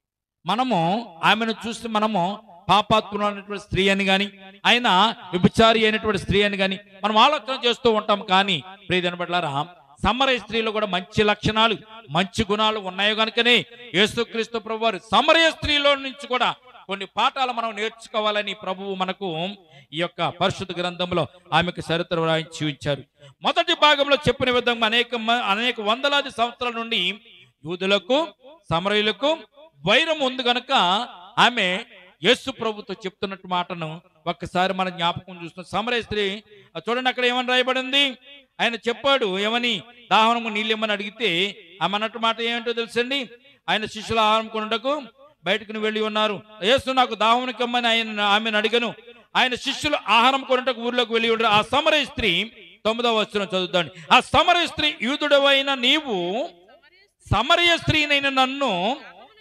మనము ఆమెను చూసి మనము పాపాత్ములైనటువంటి స్త్రీ అని గాని ఆయన విభచారి అయినటువంటి స్త్రీ అని గాని మనం ఆలోచన చేస్తూ ఉంటాం కానీ ప్రియదని బట్లారా సమరయ స్త్రీలో కూడా మంచి లక్షణాలు మంచి గుణాలు ఉన్నాయి కనుకనే యేసుక్రీస్తు ప్రభు వారు సమరయ స్త్రీలో నుంచి కూడా కొన్ని పాఠాలు మనం నేర్చుకోవాలని ప్రభువు మనకు ఈ యొక్క పరిశుద్ధ గ్రంథంలో ఆమెకు చరిత్ర వ్రాయించి ఉంచారు మొదటి భాగంలో చెప్పిన విధంగా అనేక మ- అనేక వందలాది సంవత్సరాల నుండి యూదులకు సమరయులకు వైరం ఉంది గనుక ఆమె యేసు ప్రభుతో చెప్తున్నట్టు మాటను ఒక్కసారి మన జ్ఞాపకం చూస్తున్నాం సమరయ స్త్రీ ఆ చూడండి అక్కడ ఏమని రాయబడింది ఆయన చెప్పాడు ఏమని దాహనము నీళ్ళు ఇమ్మని అడిగితే ఆమె అన్నట్టు మాట ఏమిటో తెలుసండి ఆయన శిష్యుల ఆహారం కొనుటకు బయటకు వెళ్ళి ఉన్నారు యేసు నాకు దాహమునికి ఇమ్మని ఆయన ఆమెను అడిగను ఆయన శిష్యులు ఆహారం కొనుటకు ఊర్లోకి వెళ్ళి ఉండరు ఆ సమరయ స్త్రీ తొమ్మిదవ వచనం చదువుతాండి ఆ సమరయ స్త్రీ యూదుడవైన నీవు సమరయ స్త్రీ సమరయ స్త్రీనైన నన్ను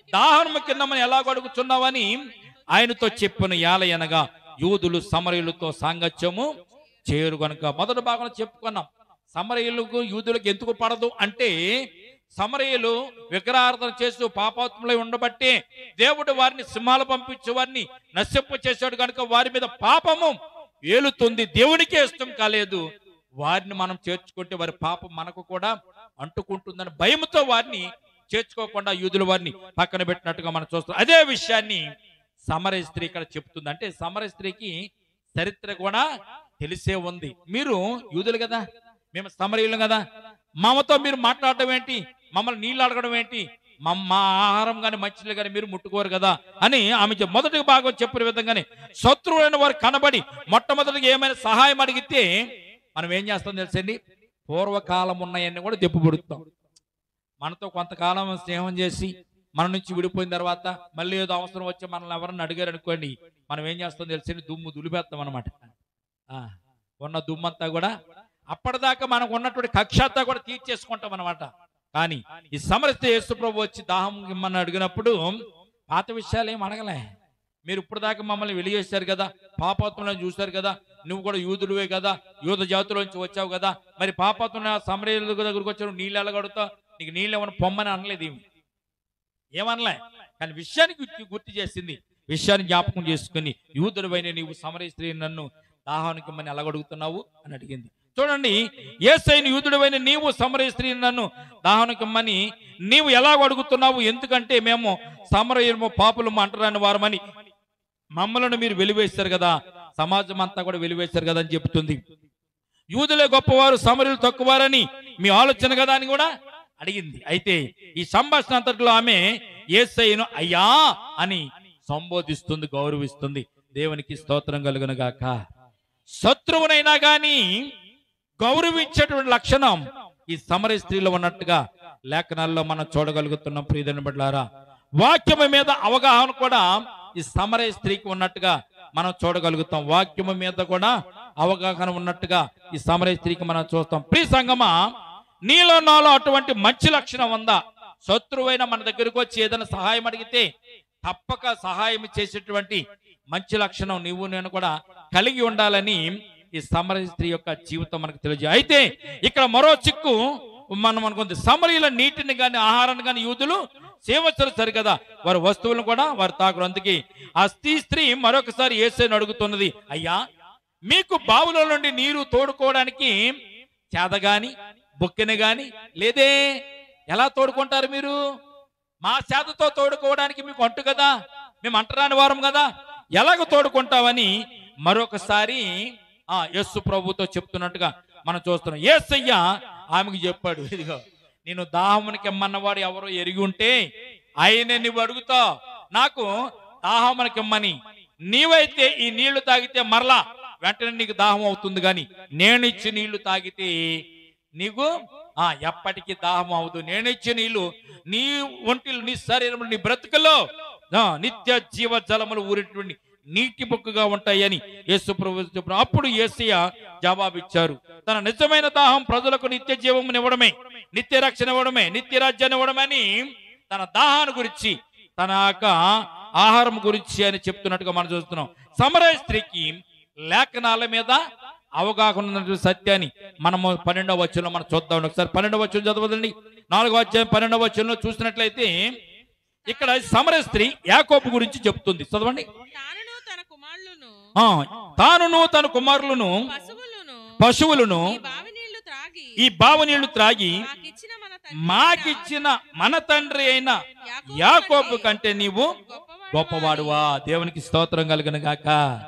దాహము కింద మనం ఎలా అడుగుతున్నావని ఆయనతో చెప్పిన యాలయనగా యూదులు సమరయులతో సాంగత్యము చేరు గనుక మొదటి భాగంలో చెప్పుకున్నాం సమరయులకు యూదులకు ఎందుకు పడదు అంటే సమరయులు విగ్రహార్థన చేస్తూ పాపాత్ములై ఉండబట్టే దేవుడు వారిని సింహాలు పంపించి వారిని నశింప చేశాడు కనుక వారి మీద పాపము ఏలుతుంది దేవునికే ఇష్టం కాలేదు వారిని మనం చేర్చుకుంటే వారి పాపం మనకు కూడా అంటుకుంటుందని భయంతో వారిని చేర్చుకోకుండా యూదుల వారిని పక్కన పెట్టినట్టుగా మనం చూస్తాం అదే విషయాన్ని సమరయ స్త్రీ ఇక్కడ చెప్తుంది అంటే సమరయ స్త్రీకి చరిత్ర కూడా తెలిసే ఉంది మీరు యూదులు కదా మేము సమరయులు కదా మామతో మీరు మాట్లాడటం ఏంటి మమ్మల్ని నీళ్ళు అడగడం ఏంటి మమ్- మా ఆహారం కానీ మంచిలు కానీ మీరు ముట్టుకోరు కదా అని ఆమె చెప్- మొదటి భాగం చెప్పిన విధంగానే శత్రువులైన వారు కనబడి మొట్టమొదటిగా ఏమైనా సహాయం అడిగితే మనం ఏం చేస్తాం తెలుసండి పూర్వకాలం ఉన్నాయన్నీ కూడా దెబ్బపడుతాం మనతో కొంతకాలం స్నేహం చేసి మన నుంచి విడిపోయిన తర్వాత మళ్ళీ ఏదో అవసరం వచ్చి మనల్ని ఎవరన్నా అడిగారు అనుకోండి మనం ఏం చేస్తాం తెలిసి దుమ్ము దులిపేస్తాం అనమాట ఉన్న దుమ్మంతా కూడా అప్పటిదాకా మనకు ఉన్నటువంటి కక్షంతా కూడా తీర్చేసుకుంటాం అనమాట కానీ ఈ సమరస్థ యేసు ప్రభు వచ్చి దాహం ఇమ్మని అడిగినప్పుడు పాత విషయాలు ఏం అడగలే మీరు ఇప్పుడు దాకా మమ్మల్ని వెలిగేశారు కదా పాపాత్మలను చూశారు కదా నువ్వు కూడా యూదులువే కదా యూద జాతులోంచి వచ్చావు కదా మరి పాపాత్మ సమరయుల దగ్గరకు వచ్చావు నీళ్ళు ఎలాగడుతావు నీకు నీళ్ళు ఏమైనా పొమ్మని అనలేదు ఏమి ఏమనలే కానీ విషయానికి గుర్తు గుర్తు చేసింది విషయాన్ని జ్ఞాపకం చేసుకుని యూదుడువైన నీవు సమరయ స్త్రీ నన్ను దాహానికి మని ఎలాగడుగుతున్నావు అని అడిగింది చూడండి ఏసైన యూదుడువైన నీవు సమరయ స్త్రీ నన్ను దాహానికమ్మని నీవు ఎలాగ అడుగుతున్నావు ఎందుకంటే మేము సమరయము పాపులము అంటరాని వారమని మమ్మలను మీరు వెలివేశారు కదా సమాజం అంతా కూడా వెలివేశారు కదా అని చెబుతుంది యూదులే గొప్పవారు సమరులు తక్కువారని మీ ఆలోచన కదా అని కూడా అడిగింది అయితే ఈ సంభాషణ అంతట్లో ఆమె ఏసయ్యను అయ్యా అని సంబోధిస్తుంది గౌరవిస్తుంది దేవునికి స్తోత్రం కలుగును గాక శత్రువునైనా గాని గౌరవించేటువంటి లక్షణం ఈ సమర స్త్రీలో ఉన్నట్టుగా లేఖనాల్లో మనం చూడగలుగుతున్నాం ప్రియదని బిడ్డలారా వాక్యము మీద అవగాహన కూడా ఈ సమర స్త్రీకి ఉన్నట్టుగా మనం చూడగలుగుతాం వాక్యము మీద కూడా అవగాహన ఉన్నట్టుగా ఈ సమర స్త్రీకి మనం చూస్తాం ప్రియ సంగమా నీలో నాలో అటువంటి మంచి లక్షణం ఉందా శత్రువైన మన దగ్గరకు వచ్చి ఏదైనా సహాయం అడిగితే తప్పక సహాయం చేసేటువంటి మంచి లక్షణం నీవు నేను కూడా కలిగి ఉండాలని ఈ సమర స్త్రీ యొక్క జీవితం మనకు తెలియజే అయితే ఇక్కడ మరో చిక్కు మనం అనుకుంది సమరీల నీటిని గాని ఆహారాన్ని గాని యూదులు సేవచ్చరు సరికదా వారి వస్తువులను కూడా వారు తాకురు అందుకే ఆ స్త్రీ స్త్రీ మరొకసారి ఏసైని అడుగుతున్నది అయ్యా మీకు బావుల నుండి నీరు తోడుకోవడానికి చేతగాని బొక్కెన గాని లేదే ఎలా తోడుకుంటారు మీరు మా చేతతో తోడుకోవడానికి మీకు అంటు కదా మేము అంటరాని వారం కదా ఎలాగ తోడుకుంటావని మరొకసారి ఆ యస్సు ప్రభుతో చెప్తున్నట్టుగా మనం చూస్తున్నాం ఏసయ్య ఆమెకు చెప్పాడు ఇదిగో నేను దాహమునికి ఇమ్మన్నవాడు ఎవరో ఎరిగి ఉంటే ఆయనే నువ్వు అడుగుతావు నాకు దాహమునికి ఇమ్మని నీవైతే ఈ నీళ్లు తాగితే మరలా వెంటనే నీకు దాహం అవుతుంది గాని నేను ఇచ్చి నీళ్లు తాగితే నీకు ఆ ఎప్పటికీ దాహం అవదు నేను ఇచ్చే నీళ్లు నీ ఒంటిలో నీ శరీరంలో నీ బ్రతుకులో ఆ, నిత్య జీవ జలములు ఊరేటువంటి నీటి బొక్కుగా ఉంటాయని యేసు ప్రభు చెప్పిన అప్పుడు యేసయ్య జవాబిచ్చారు తన నిజమైన దాహం ప్రజలకు నిత్య జీవమును ఇవ్వడమే నిత్య రక్షణ ఇవ్వడమే నిత్య రాజ్యాన్ని ఇవ్వడమే అని తన దాహాన్ని గురించి తన యొక్క ఆహారం గురించి అని చెప్తున్నట్టుగా మనం చూస్తున్నాం సమరయ స్త్రీకి లేఖనాల మీద అవగాహన ఉన్నటువంటి సత్యాన్ని మనము పన్నెండవ వచ్చంలో మనం చూద్దాం ఒకసారి పన్నెండవ వచ్చం చదవదండి నాలుగో అధ్యాయం పన్నెండవ వచ్చంలో చూసినట్లయితే ఇక్కడ సమర స్త్రీ యాకోబు గురించి చెప్తుంది చదవండి తానును తన కుమారులను ఆ తానును తన కుమారులను పశువులను పశువులను ఈ బావి నీళ్లు త్రాగి ఈ బావు నీళ్లు త్రాగి మాకిచ్చిన మన తండ్రి మాకిచ్చిన మన తండ్రి అయిన యాకోబు యాకోబు కంటే కంటే నీవు గొప్పవాడు గొప్పవాడువా దేవునికి స్తోత్రం కలుగును గాక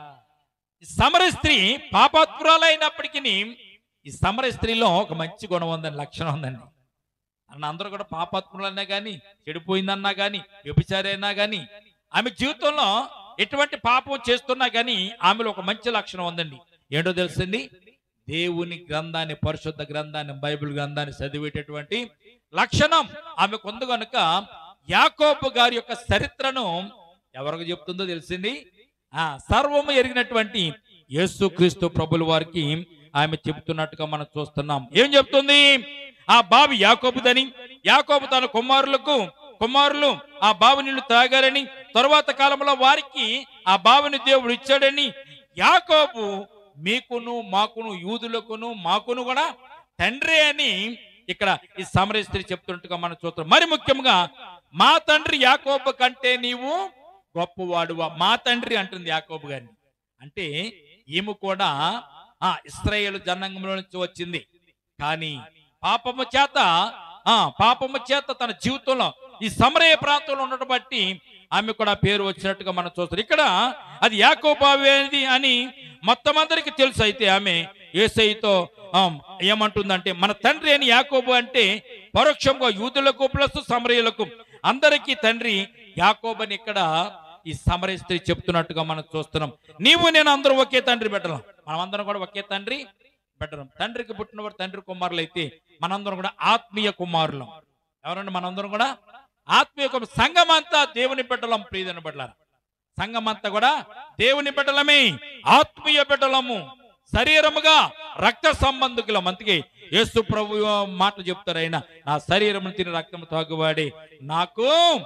ఈ సమర స్త్రీ పాపాత్మురాలైనప్పటికీ ఈ సమర స్త్రీలో ఒక మంచి గుణం ఉందండి లక్షణం ఉందండి అన్న అందరూ కూడా పాపాత్ములన్నా కానీ చెడిపోయిందన్నా కానీ వ్యభిచారి అయినా కానీ ఆమె జీవితంలో ఎటువంటి పాపం చేస్తున్నా కానీ ఆమెలో ఒక మంచి లక్షణం ఉందండి ఏంటో తెలుసండి దేవుని గ్రంథాన్ని పరిశుద్ధ గ్రంథాన్ని బైబిల్ గ్రంథాన్ని చదివేటటువంటి లక్షణం ఆమెకు ఉంది కనుక యాకోబు గారి యొక్క చరిత్రను ఎవరికి చెప్తుందో తెలిసింది ఆ సర్వము ఎరిగినటువంటి యేసుక్రీస్తు ప్రభుల వారికి ఆమె చెబుతున్నట్టుగా మనం చూస్తున్నాం ఏం చెప్తుంది ఆ బావి యాకోబుదని యాకోబు తన కుమారులకు కుమారులు ఆ బావి నీళ్లు తాగారని తరువాత కాలంలో వారికి ఆ బావిని దేవుడు ఇచ్చాడని యాకోబు మీకును మాకును యూదులకును మాకును కూడా తండ్రి అని ఇక్కడ ఈ సమరయ స్త్రీ చెప్తున్నట్టుగా మనం చూస్తాం మరి ముఖ్యంగా మా తండ్రి యాకోబు కంటే నీవు గొప్పవాడువా మా తండ్రి అంటుంది యాకోబు గారిని అంటే ఈమె కూడా ఆ ఇస్రాయేల్ జనాంగంలో నుంచి వచ్చింది కానీ పాపము చేత ఆ పాపము చేత తన జీవితంలో ఈ సమరయ ప్రాంతంలో ఉండటం బట్టి ఆమె కూడా పేరు వచ్చినట్టుగా మనం చూస్తాం ఇక్కడ అది యాకోబావేది అని మొత్తం అందరికీ తెలుసు అయితే ఆమె ఏసైతో ఏమంటుందంటే మన తండ్రి అని యాకోబు అంటే పరోక్షంగా యూదులకు ప్లస్ సమరయులకు అందరికీ తండ్రి యాకోబని ఇక్కడ ఈ సమరయ స్త్రీ చెప్తున్నట్టుగా మనం చూస్తున్నాం నీవు నేను అందరూ ఒకే తండ్రి పెట్టడం మనం అందరం కూడా ఒకే తండ్రి పెట్టడం తండ్రికి పుట్టినవారు తండ్రి కుమారులు అయితే మనందరం కూడా ఆత్మీయ కుమారులం ఎవరంటే మనందరం కూడా ఆత్మీయ కుమారు సంఘం అంతా దేవుని పెట్టలం ప్రియదని పెట్టారు సంఘం అంతా కూడా దేవుని పెట్టలమే ఆత్మీయ పెట్టలము శరీరముగా రక్త సంబంధికులం అందుకే యేసు ప్రభు మాట చెప్తారు ఆయన నా శరీరము తిని రక్తము తాగువాడి నాకు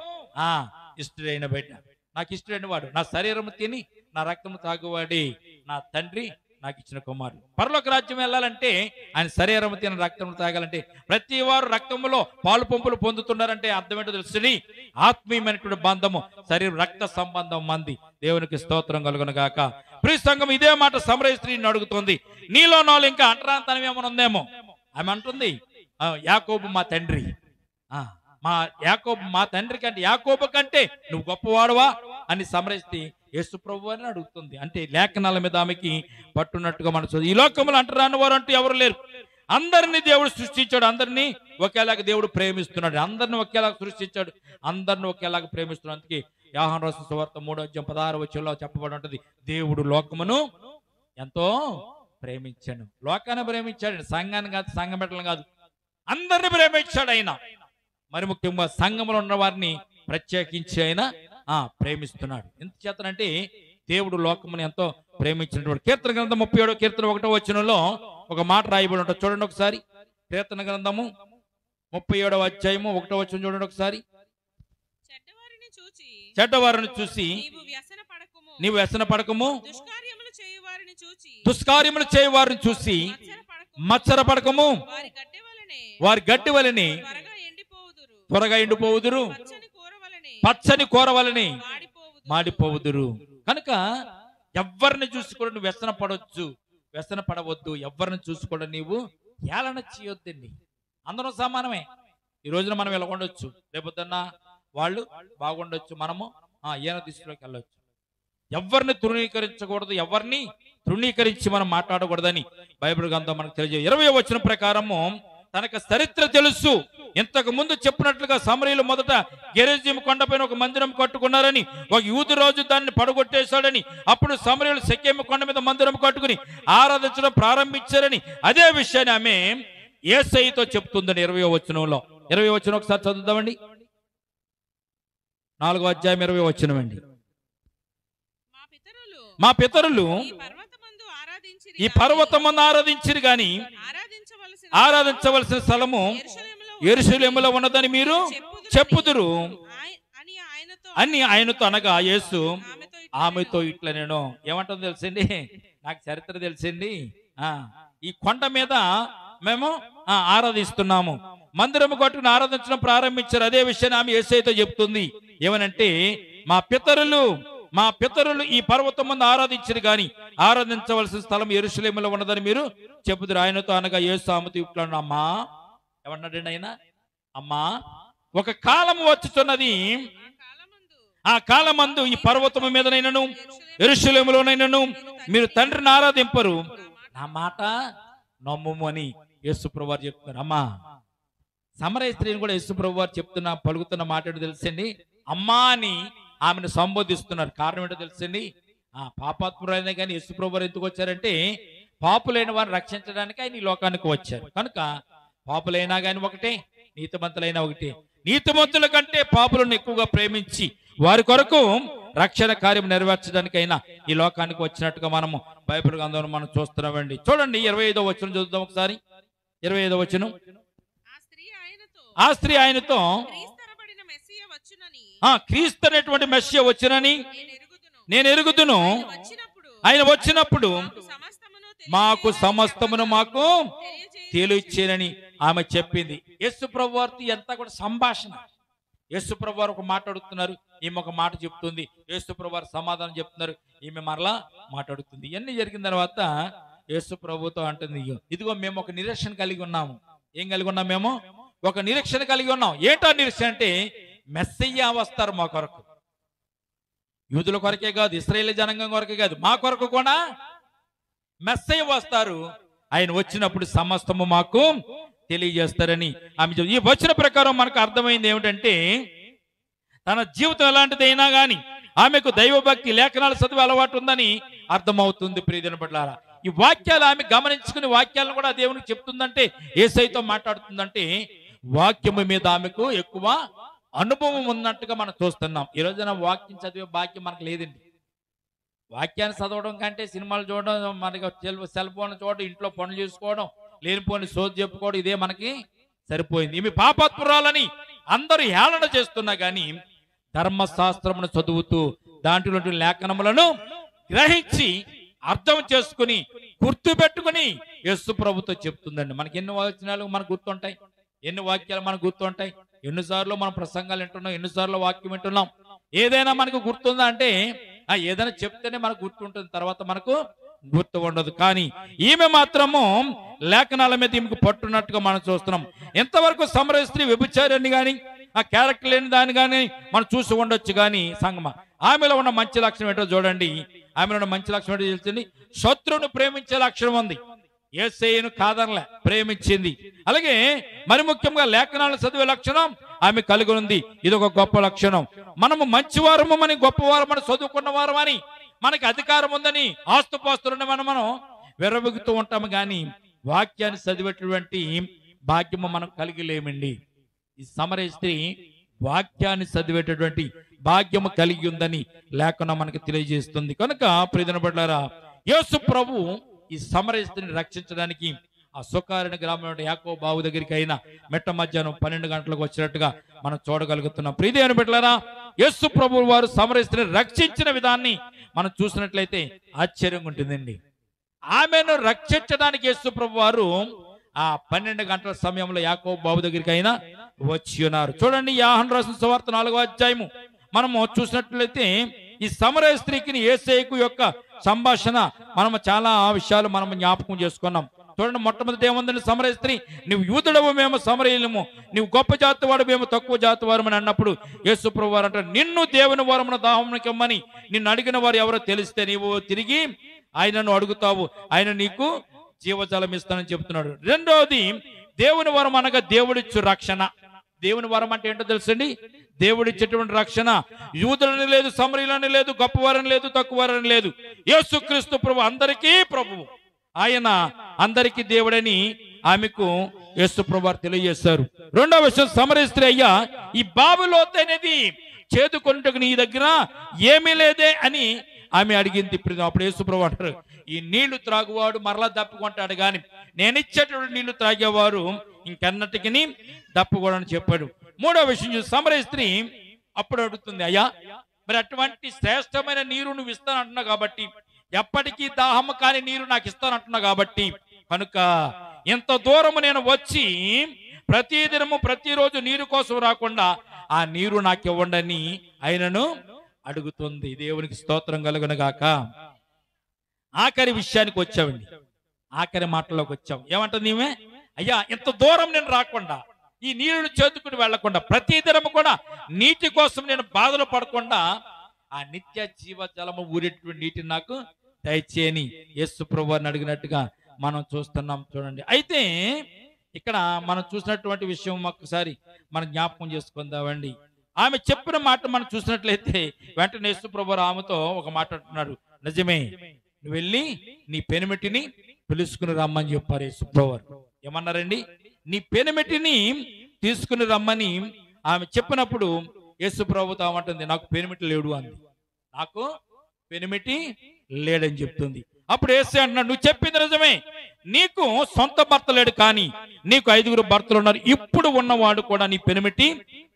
ఆ ఇష్టడైన బిడ్డ నాకు ఇష్టడైన వాడు నా శరీరము తిని నా రక్తము తాగువాడి నా తండ్రి నాకు ఇచ్చిన కుమారుడు పరలోక రాజ్యం వెళ్ళాలంటే ఆయన శరీరం తిన రక్తం తాగాలంటే ప్రతి వారు రక్తములో పాలు పంపులు పొందుతున్నారంటే అర్థం ఏంటో తెలుసుని ఆత్మీయమైనటువంటి బంధము శరీరం రక్త సంబంధం మంది దేవునికి స్తోత్రం కలుగును గాక ప్రియ సంఘం ఇదే మాట సమరయ స్త్రీని అడుగుతోంది నీలో నాలో ఇంకా అంటరాంతనం ఏమైనా ఉందేమో ఆమె అంటుంది "ఆ, యాకోబు మా తండ్రి ఆ, మా యాకోబు మా తండ్రి కంటే యాకోబు కంటే నువ్వు గొప్పవాడువా అని సమరస్తి యేసు ప్రభు అని అడుగుతుంది అంటే లేఖనాల మీద ఆమెకి పట్టున్నట్టుగా మన చదువు. ఈ లోకంలో అంటరాని వారు అంటూ ఎవరు లేరు అందరినీ దేవుడు సృష్టించాడు అందరినీ ఒకేలాగా దేవుడు ప్రేమిస్తున్నాడు అందరిని ఒకేలాగా సృష్టించాడు అందరిని ఒకేలాగా ప్రేమిస్తున్నాడు అందుకే యాహన్ రాసిన సువార్త మూడో అధ్యాయం పదహారు వచ్చేలో చెప్పబడి ఉంటది దేవుడు లోకమును ఎంతో ప్రేమించాడు లోకాన్ని ప్రేమించాడు సంఘాన్ని కాదు సంఘం పెట్టడం కాదు అందరిని ప్రేమించాడు ఆయన మరి ముఖ్యంగా సంఘంలో ఉన్న వారిని ప్రత్యేకించి ఆయన ఆ ప్రేమిస్తున్నాడు ఎంత చేతనంటే దేవుడు లోకముని ఎంతో ప్రేమించినటువంటి కీర్తన గ్రంథం ముప్పై ఏడో కీర్తన ఒకటో వచనంలో ఒక మాట రాయబడి ఉంటుంది చూడండి ఒకసారి కీర్తన గ్రంథము ముప్పై ఏడవ అధ్యాయము ఒకటో వచనం చూడండి ఒకసారి చెడ్డవారిని చూచి చెడ్డవారిని చూసి నీవు వ్యసన పడకుము నీవు వ్యసన పడకము దుష్కార్యములు చేయువారిని చూచి దుష్కార్యములు చేయవారిని చూసి మత్సర పడకుము మత్సర పడకము వారి గడ్డి వలనే వారి గట్టి వలని త్వరగా ఎండిపోవుదురు త్వరగా ఎండిపోవుదురు పచ్చని కూర వలనే పచ్చని కూర వలని మాడిపోవుదురు మాడిపోవుదురు కనుక ఎవరిని చూసి కూడా నువ్వు వ్యసన పడవచ్చు వ్యసన పడవద్దు ఎవరిని చూసి కూడా నీవు ఏలన చేయొద్దండి అందరం సమానమే ఈ రోజున మనం ఇలా ఉండొచ్చు రేపొద్దున్న వాళ్ళు బాగుండొచ్చు మనము ఆ ఈయన దృష్టిలోకి వెళ్ళొచ్చు ఎవరిని తృణీకరించకూడదు ఎవరిని తృణీకరించి మనం మాట్లాడకూడదని బైబిల్ గ్రంథం మనకు తెలియజే ఇరవై వచ్చిన ప్రకారము తనకు చరిత్ర తెలుసు ఇంతకు ముందు చెప్పినట్లుగా సమరీలు మొదట గెరజీము కొండపైన ఒక మందిరం కట్టుకున్నారని ఒక యూదు రోజు దాన్ని పడగొట్టేశాడని అప్పుడు సమరీలు సెక్కేము కొండ మీద మందిరం కట్టుకుని ఆరాధించడం ప్రారంభించారని అదే విషయాన్ని ఆమె ఏసైతో చెప్తుందని ఇరవై వచనంలో ఇరవై వచనం ఒకసారి చదువుదామండి నాలుగో అధ్యాయం ఇరవై వచనం అండి మా పితరులు మా పితరులు ఈ పర్వతమందు ఆరాధించిరి ఈ గాని పర్వతమును ఆరాధించిరు గాని ఆరాధించవలసిన ఆరాధించవలసిన స్థలము యెరూషలేములో ఎరుసలేములో ఉన్నదని మీరు చెప్పుదురు ఆయ- అని ఆయనతో అని ఆయనతో అనగా యేసు ఆమెతో ఇట్లా ఆమెతో ఇట్లా నేను ఏమంటుందో తెలుసండి నాకు చరిత్ర తెలిసింది ఆ ఈ కొండ మీద మేము ఆ, ఆరాధిస్తున్నాము మందిరము కట్టుకుని ఆరాధించడం ప్రారంభించారు అదే విషయాన్ని ఆమె ఏసైతో చెప్తుంది ఏమనంటే మా పితరులు మా పితరులు ఈ పర్వతం ముందు ఆరాధించరు గాని ఆరాధించవలసిన స్థలం ఎరుసలేములో ఉన్నదని మీరు చెప్పుదురు ఆయనతో అనగా యేసు ఆమెతో ఇట్లా అమ్మా ఏమన్నాడండి ఆయన అమ్మా ఒక కాలం వచ్చుతున్నది ఆ కాలమందు ఆ కాలమందు ఈ పర్వతము మీదనైనను ఎరుషలేములోనైనను మీరు తండ్రిని ఆరాధింపరు నా మాట నమ్ముము అని యేసుప్రభు వారు చెప్తున్నారు అమ్మా సమరయ స్త్రీని కూడా యేసుప్రభు వారు చెప్తున్న పలుకుతున్న మాట ఏంటో తెలుసండి అమ్మా అని ఆమెను సంబోధిస్తున్నారు కారణం ఏంటో తెలుసండి ఆ పాపాత్మురైనా కానీ యేసుప్రభు వారు ఎందుకు వచ్చారంటే పాపులైన వారిని రక్షించడానికి ఆయన ఈ లోకానికి వచ్చారు కనుక పాపులైనా కానీ ఒకటే నీతిమంతులైనా ఒకటే నీతిమంతుల కంటే పాపులను ఎక్కువగా ప్రేమించి వారి కొరకు రక్షణ కార్యం నెరవేర్చడానికైనా ఈ లోకానికి వచ్చినట్టుగా మనము బైబిల్ గ్రంథంలో మనం చూస్తున్నామండి చూడండి ఇరవై ఐదో వచ్చిన చూద్దాం ఒకసారి ఇరవై ఐదో వచ్చిన ఆ స్త్రీ ఆయనతో ఆ స్త్రీ ఆయనతో క్రీస్తరబడిన మెస్సియ ఆ క్రీస్తు అనేటువంటి మెస్సియ వచ్చినని నేను ఎరుగుదును నేను ఎరుగుదును ఆయన వచ్చినప్పుడు ఆయన వచ్చినప్పుడు మాకు సమస్తమును మాకు తెలియజేయమని సమస్తమును మాకు తెలియజేయమని తెలియచ్చేనని ఆమె చెప్పింది యేసు ప్రభు వారితో ఎంత కూడా సంభాషణ యేసు ప్రభు వారు ఒక మాట అడుగుతున్నారు ఈమె ఒక మాట చెప్తుంది యేసు ప్రభు వారు సమాధానం చెప్తున్నారు ఈమె మరలా మాట్లాడుతుంది ఇవన్నీ జరిగిన తర్వాత యేసు ప్రభుతో అంటుంది "ఇగో, ఇదిగో మేము ఒక నిరీక్షణ కలిగి ఉన్నాము ఏం కలిగి ఉన్నాం మేము ఒక నిరీక్షణ కలిగి ఉన్నాం ఏంటో నిరీక్షణ అంటే మెస్సయ్య వస్తారు మా కొరకు యూదుల కొరకే కాదు ఇస్రాయేల్ జనాంగం కొరకే కాదు మా కొరకు కూడా మెస్సయ్య వస్తారు ఆయన వచ్చినప్పుడు సమస్తము మాకు తెలియజేస్తారని ఆమె చెప్- ఈ వచ్చిన ప్రకారం మనకు అర్థమైంది ఏమిటంటే తన జీవితం ఎలాంటిదైనా గాని ఆమెకు దైవభక్తి లేఖనాలు చదివే అలవాటు ఉందని అర్థమవుతుంది ప్రియదిన పట్లారా ఈ వాక్యాలు ఆమె గమనించుకుని వాక్యాలను కూడా దేవునికి చెప్తుందంటే ఏసైతో మాట్లాడుతుందంటే వాక్యము మీద ఆమెకు ఎక్కువ అనుభవం ఉన్నట్టుగా మనం చూస్తున్నాం ఈ రోజున వాక్యం చదివే భాగ్యం మనకు లేదండి వాక్యాన్ని చదవడం కంటే సినిమాలు చూడడం మనకి సెల్ సెల్ ఫోన్ చూడడం ఇంట్లో పనులు చేసుకోవడం లేనిపోని సోది చెప్పుకోవడం ఇదే మనకి సరిపోయింది ఈమె పాపత్పురాలని అందరూ హేళన చేస్తున్నా గాని ధర్మశాస్త్రమును చదువుతూ దాంట్లో లేఖనములను గ్రహించి అర్థం చేసుకుని గుర్తు పెట్టుకుని యేసు ప్రభుతో చెప్తుందండి మనకి ఎన్ని వచనాలు మనకు గుర్తుంటాయి ఎన్ని వాక్యాలు మనకు గుర్తుంటాయి ఎన్నిసార్లు మనం ప్రసంగాలు వింటున్నాం ఎన్నిసార్లు వాక్యం వింటున్నాం ఏదైనా మనకు గుర్తుందా అంటే ఆ ఏదైనా చెప్తేనే మనకు గుర్తుంటుంది తర్వాత మనకు గుర్తు ఉండదు కానీ ఈమె మాత్రము లేఖనాల మీద ఈమెకు పట్టున్నట్టుగా మనం చూస్తున్నాం ఎంతవరకు సమర స్త్రీ వ్యభిచారాన్ని గాని ఆ క్యారెక్టర్ లేని దాన్ని గాని మనం చూసి ఉండొచ్చు కానీ సంగమ ఆమెలో ఉన్న మంచి లక్షణం ఏంటో చూడండి ఆమెలో ఉన్న మంచి లక్షణం ఏంటో తెలుసండి శత్రువును ప్రేమించే లక్షణం ఉంది ఏసయ్యను కాదనలే ప్రేమించింది అలాగే మరి ముఖ్యంగా లేఖనాలను చదివే లక్షణం ఆమె కలిగి ఉంది ఇది ఒక గొప్ప లక్షణం మనము మంచివారము అని గొప్పవారమని చదువుకున్న వారమని మనకి అధికారం ఉందని ఆస్తుపాస్తులని మనం మనం విరవగుతూ ఉంటాము కానీ వాక్యాన్ని చదివేటువంటి భాగ్యము మనం కలిగి లేమండి ఈ సమర స్త్రీ వాక్యాన్ని చదివేటటువంటి భాగ్యము కలిగి ఉందని లేఖనం మనకి తెలియజేస్తుంది కనుక ప్రియదిన పడ్డారా యేసు ప్రభు ఈ సమర స్త్రీని రక్షించడానికి ఆ సుకారణ గ్రామం యాకో బావు దగ్గరికి అయినా మెట్ట మధ్యాహ్నం పన్నెండు గంటలకు వచ్చినట్టుగా మనం చూడగలుగుతున్నాం ప్రీతి అని బిడ్డలారా యేసు ప్రభు వారు సమర స్త్రీని రక్షించిన విధాన్ని మనం చూసినట్లయితే ఆశ్చర్యంగా ఉంటుందండి ఆమెను రక్షించడానికి యేసు ప్రభు వారు ఆ పన్నెండు గంటల సమయంలో యాకో బాబు దగ్గరికి అయినా వచ్చి ఉన్నారు చూడండి యాహన్ రాసిన సువార్త నాలుగో అధ్యాయము మనము చూసినట్లయితే ఈ సమరయ స్త్రీకి ఏసేకు యొక్క సంభాషణ మనము చాలా విషయాలు మనం జ్ఞాపకం చేసుకున్నాం చూడండి మొట్టమొదటి ఏముందని సమరయ స్త్రీ నువ్వు యూదుడవు మేము సమరయులము నువ్వు గొప్ప జాతి వాడు మేము తక్కువ జాతి వారమని అన్నప్పుడు యేసు ప్రభు వారు అంటారు నిన్ను దేవుని వరమున దాహమునికమ్మని నిన్ను అడిగిన వారు ఎవరో తెలిస్తే నీవు తిరిగి ఆయనను అడుగుతావు ఆయన నీకు జీవజలం ఇస్తానని చెప్తున్నాడు రెండోది దేవుని వరం అనగా దేవుడిచ్చు రక్షణ దేవుని వరం అంటే ఏంటో తెలుసండి దేవుడిచ్చేటువంటి రక్షణ యూదులని లేదు సమరీలని లేదు గొప్పవారని లేదు తక్కువవారని లేదు యేసుక్రీస్తు ప్రభు అందరికీ ప్రభువు ఆయన అందరికీ దేవుడని ఆమెకు యేసు ప్రభు వారు తెలియజేశారు రెండవ విషయం సమరీ స్త్రీ అయ్యా ఈ బాబులోత్ అనేది చేదుకొనుటకు నీ దగ్గర ఏమీ లేదే అని ఆమె అడిగింది ఇప్పుడు అప్పుడు యేసుప్రభు అంటారు ఈ నీళ్లు త్రాగువాడు మరలా దప్పుకుంటాడు గాని నేను ఇచ్చేటువంటి నీళ్లు త్రాగేవారు ఇంకెన్నటికి దప్పుకోడని చెప్పాడు మూడో విషయం చూసి సమరయ స్త్రీ అప్పుడు అడుగుతుంది అయ్యా మరి అటువంటి శ్రేష్టమైన నీరు నువ్వు ఇస్తానంటున్నావు కాబట్టి ఎప్పటికీ దాహము కాని నీరు నాకు ఇస్తానంటున్నావు కాబట్టి కనుక ఇంత దూరము నేను వచ్చి ప్రతి దినము ప్రతిరోజు నీరు కోసం రాకుండా ఆ నీరు నాకు ఇవ్వండి ఆయనను అడుగుతుంది దేవునికి స్తోత్రం కలుగునగాక ఆఖరి విషయానికి వచ్చామండి ఆఖరి మాటలోకి వచ్చాం ఏమంటుంది ఈమె అయ్యా ఇంత దూరం నేను రాకుండా ఈ నీరుని చేతుకుని వెళ్లకుండా ప్రతి దినము కూడా నీటి కోసం నేను బాధలు పడకుండా ఆ నిత్య జీవ జలము ఊరేటువంటి నీటిని నాకు దయచేయని యేసు ప్రభు వారిని అడిగినట్టుగా మనం చూస్తున్నాం చూడండి అయితే ఇక్కడ మనం చూసినటువంటి విషయం ఒక్కసారి మనం జ్ఞాపకం చేసుకుందామండి ఆమె చెప్పిన మాట మనం చూసినట్లయితే వెంటనే యేసు ప్రభు వారు ఆమెతో ఒక మాట అంటున్నాడు నిజమే నువ్వు వెళ్ళి నీ పెనిమిటిని పిలుచుకుని రమ్మని చెప్పారు యేసు ప్రభు వారు ఏమన్నారండి నీ పెనిమిటిని తీసుకుని రమ్మని ఆమె చెప్పినప్పుడు యేసు ప్రభుతో ఏమంటుంది నాకు పెనిమిటి లేడు అంది నాకు పెనిమిటి లేడని చెప్తుంది అప్పుడు ఏసే అంటున్నాడు నువ్వు చెప్పింది నిజమే నీకు సొంత భర్త లేడు కానీ నీకు ఐదుగురు భర్తలు ఉన్నారు ఇప్పుడు ఉన్నవాడు కూడా నీ పెనిమిటి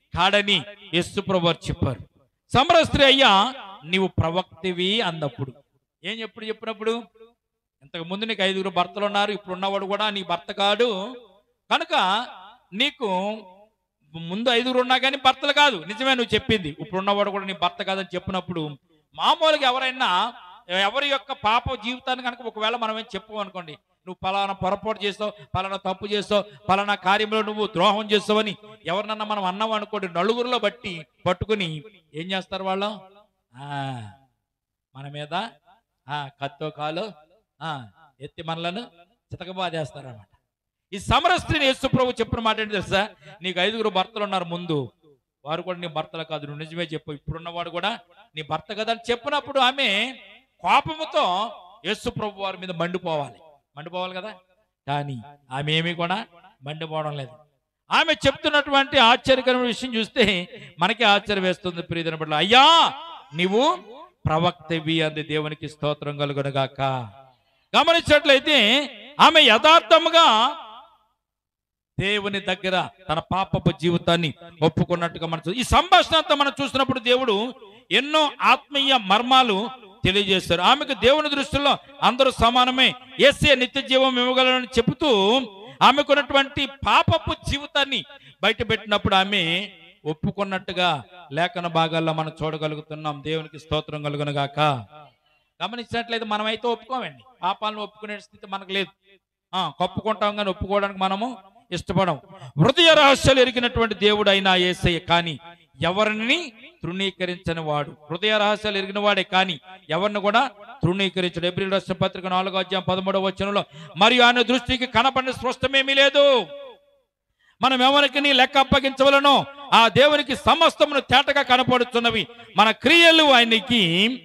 కాడని యేసు ప్రభు వారు చెప్పారు సమరస్త్రీ అయ్యా నీవు ప్రవక్తివి అన్నప్పుడు ఏం ఎప్పుడు చెప్పినప్పుడు ఇంతకు ముందు నీకు ఐదుగురు భర్తలు ఉన్నారు ఇప్పుడు ఉన్నవాడు కూడా నీ భర్త కాడు కనుక నీకు ముందు ఐదుగురు ఉన్నా కానీ భర్తలు కాదు నిజమే నువ్వు చెప్పింది ఇప్పుడు ఉన్నవాడు కూడా నీ భర్త కాదని చెప్పినప్పుడు మామూలుగా ఎవరైనా ఎవరి యొక్క పాప జీవితాన్ని కనుక ఒకవేళ మనం ఏం చెప్పు అనుకోండి నువ్వు పలానా పొరపాటు చేస్తావు పలానా తప్పు చేస్తావు పలానా కార్యంలో నువ్వు ద్రోహం చేస్తావని ఎవరినన్నా మనం అన్నాం అనుకోండి నలుగురిలో బట్టి పట్టుకుని ఏం చేస్తారు వాళ్ళు ఆ, మన మీద ఆ, కత్తో కాలు ఆ, ఎత్తి మనలను చితకబాదేస్తారన్నమాట ఈ సమర స్త్రీని యేసు ప్రభు చెప్పిన మాట ఏంటి తెలుసా నీకు ఐదుగురు భర్తలు ఉన్నారు ముందు వారు కూడా నీ భర్తలు కాదు నువ్వు నిజమే చెప్పు ఇప్పుడున్నవాడు కూడా నీ భర్త కదా అని చెప్పినప్పుడు ఆమె కోపముతో యేసు ప్రభు వారి మీద మండిపోవాలి మండిపోవాలి కదా కానీ ఆమె ఏమీ కూడా మండిపోవడం లేదు ఆమె చెప్తున్నటువంటి ఆశ్చర్యకరమైన విషయం చూస్తే మనకి ఆశ్చర్యం వేస్తుంది ప్రియదిన బిడ్డలు అయ్యా నీవు ప్రవక్తవి అంది దేవునికి స్తోత్రం కలుగునుగాక గమనించినట్లయితే ఆమె యథార్థముగా దేవుని దగ్గర తన పాపపు జీవితాన్ని ఒప్పుకున్నట్టుగా మనం చూ- ఈ సంభాషణ అంతా మనం చూసినప్పుడు దేవుడు ఎన్నో ఆత్మీయ మర్మాలు తెలియజేశారు ఆమెకు దేవుని దృష్టిలో అందరూ సమానమే ఏసే నిత్య జీవం ఇవ్వగలనని చెబుతూ ఆమెకున్నటువంటి పాపపు జీవితాన్ని బయట పెట్టినప్పుడు ఆమె ఒప్పుకున్నట్టుగా లేఖన భాగాల్లో మనం చూడగలుగుతున్నాం దేవునికి స్తోత్రం కలుగునుగాక గమనించినట్లయితే మనమైతే ఒప్పుకోమండి పాపాలను ఒప్పుకునే స్థితి మనకు లేదు ఆ కప్పుకుంటాం కానీ ఒప్పుకోవడానికి మనము ఇష్టపడం హృదయ రహస్యాలు ఎరిగినటువంటి దేవుడు అయినా ఏసయ్య కానీ ఎవరిని తృణీకరించని వాడు హృదయ రహస్యాలు ఎరిగిన వాడే కానీ ఎవరిని కూడా తృణీకరించడు ఏప్రిల్ రాష్ట్ర పత్రిక నాలుగో అధ్యాయం పదమూడవ వచనంలో మరియు ఆయన దృష్టికి కనపడిన స్పష్టమేమీ లేదు మనం ఎవరికి లెక్క అప్పగించవలనో ఆ దేవునికి సమస్తమును తేటగా కనపడుతున్నవి మన క్రియలు ఆయనకి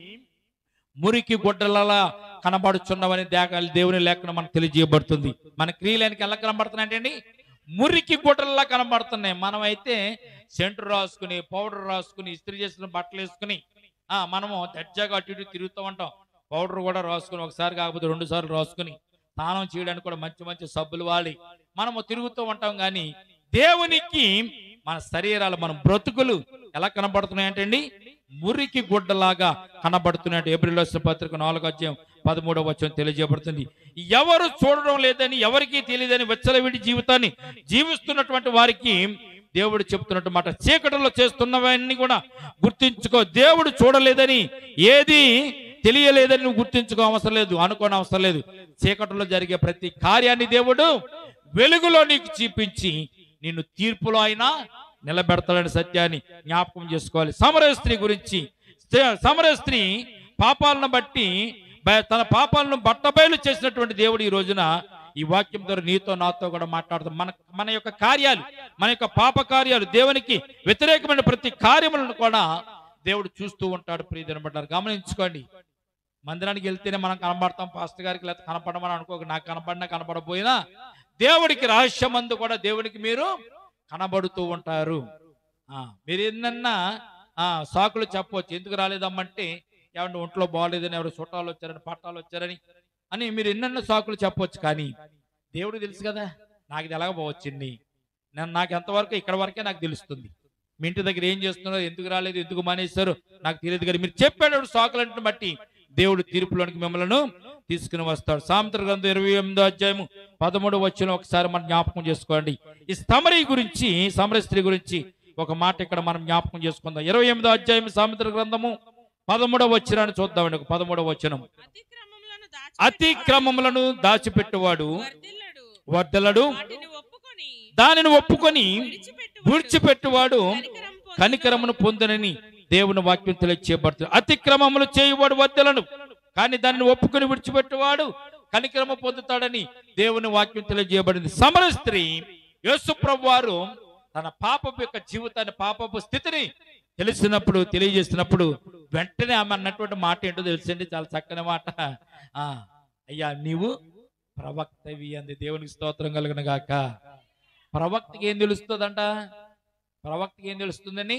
మురికి గుడ్డలలా కనబడుచున్నవని దేక- దేవుని లేఖనం మనకు తెలియజేయబడుతుంది మన క్రియలు ఆయనకి ఎలా కనబడుతున్నాయంటే మురికి గుడ్డలలా కనబడుతున్నాయి మనం అయితే సెంటు రాసుకుని పౌడర్ రాసుకుని ఇస్త్రీ చేసిన బట్టలు వేసుకుని ఆ మనము దర్జాగా అటు ఇటు తిరుగుతూ ఉంటాం పౌడర్ కూడా రాసుకుని ఒకసారి కాకపోతే రెండు సార్లు రాసుకుని స్నానం చేయడానికి కూడా మంచి మంచి సబ్బులు వాడి మనము తిరుగుతూ ఉంటాం కానీ దేవునికి మన శరీరాలు మన బ్రతుకులు ఎలా కనబడుతున్నాయి అంటే మురికి గుడ్డలాగా కనబడుతున్నాడు ఏప్రిల్ రాసిన పత్రిక నాలుగు అధ్యాయం పదమూడవ వచ్చం తెలియజేయబడుతుంది ఎవరు చూడడం లేదని ఎవరికి తెలియదని వెచ్చలవిడి జీవితాన్ని జీవిస్తున్నటువంటి వారికి దేవుడు చెప్తున్నట్టు మాట చీకటిలో చేస్తున్నవన్నీ కూడా గుర్తించుకో దేవుడు చూడలేదని ఏది తెలియలేదని నువ్వు గుర్తించుకో అవసరం లేదు అనుకోని అవసరం లేదు చీకటిలో జరిగే ప్రతి కార్యాన్ని దేవుడు వెలుగులో నీకు చూపించి నిన్ను తీర్పులో అయినా నిలబెడతాడని సత్యాన్ని జ్ఞాపకం చేసుకోవాలి సమరయ స్త్రీ గురించి స్త్రీ- సమరయ స్త్రీ పాపాలను బట్టి బ- తన పాపాలను బట్టబయలు చేసినటువంటి దేవుడు ఈ రోజున ఈ వాక్యం ద్వారా నీతో నాతో కూడా మాట్లాడుతాం మన మన యొక్క కార్యాలు మన యొక్క పాప కార్యాలు దేవునికి వ్యతిరేకమైన ప్రతి కార్యములను కూడా దేవుడు చూస్తూ ఉంటాడు ప్రియదని బట్టారు గమనించుకోండి మందిరానికి వెళ్తేనే మనం కనబడతాం పాస్టర్ గారికి లేకపోతే కనపడమని అనుకోక నాకు కనపడినా కనపడపోయినా దేవుడికి రహస్యమందు కూడా దేవునికి మీరు కనబడుతూ ఉంటారు ఆ, మీరు ఏందన్నా ఆ, సాకులు చెప్పవచ్చు ఎందుకు రాలేదమ్మంటే ఏమన్నా ఒంట్లో బాగోలేదని ఎవరు చుట్టాలు వచ్చారని పట్టాలు వచ్చారని అని మీరు ఎన్నెన్నో సాకులు చెప్పవచ్చు కానీ దేవుడు తెలుసు కదా నాకు ఇది ఎలాగపోవచ్చింది నేను నాకు ఎంతవరకు ఇక్కడ వరకే నాకు తెలుస్తుంది మీ ఇంటి దగ్గర ఏం చేస్తున్నారో ఎందుకు రాలేదు ఎందుకు మానేశారు నాకు తెలియదు కానీ మీరు చెప్పేటప్పుడు సాకులంటే బట్టి దేవుడు తీర్పులోనికి మిమ్మల్ని తీసుకుని వస్తాడు సామెతల గ్రంథం ఇరవై ఎనిమిదో అధ్యాయము పదమూడు వచ్చిన ఒకసారి మనం జ్ఞాపకం చేసుకోండి ఈ స్తమరి గురించి సమర స్త్రీ గురించి ఒక మాట ఇక్కడ మనం జ్ఞాపకం చేసుకుందాం ఇరవై ఎనిమిదో అధ్యాయం సామెతల గ్రంథము పదమూడవ వచ్చినాన్ని చూద్దామండి ఒక పదమూడవ వచనం అతిక్రమములను అతిక్రమములను దాచిపెట్టువాడు వర్ధిల్లడు వర్దలడు వాటిని ఒప్పుకొని దానిని ఒప్పుకొని విడిచిపెట్టువాడు విడిచిపెట్టువాడు కనికరం పొందును. కనికరమును పొందనని దేవుని వాక్యం తెలియచేయబడుతుంది అతిక్రమములు చేయువాడు వద్దలను కానీ దానిని ఒప్పుకొని విడిచిపెట్టువాడు కనికరము పొందుతాడని దేవుని వాక్యం తెలియజేయబడింది సమర స్త్రీ యేసుప్రభు వారు తన పాపపు యొక్క జీవితాన్ని పాపపు స్థితిని తెలిసినప్పుడు తెలియజేసినప్పుడు వెంటనే ఆమె అన్నటువంటి మాట ఏంటో తెలిసింది చాలా చక్కని మాట ఆ అయ్యా నీవు ప్రవక్తవి అంది దేవునికి స్తోత్రం కలుగును గాక ప్రవక్తకి ఏం తెలుస్తుందంట ప్రవక్తకి ఏం తెలుస్తుందని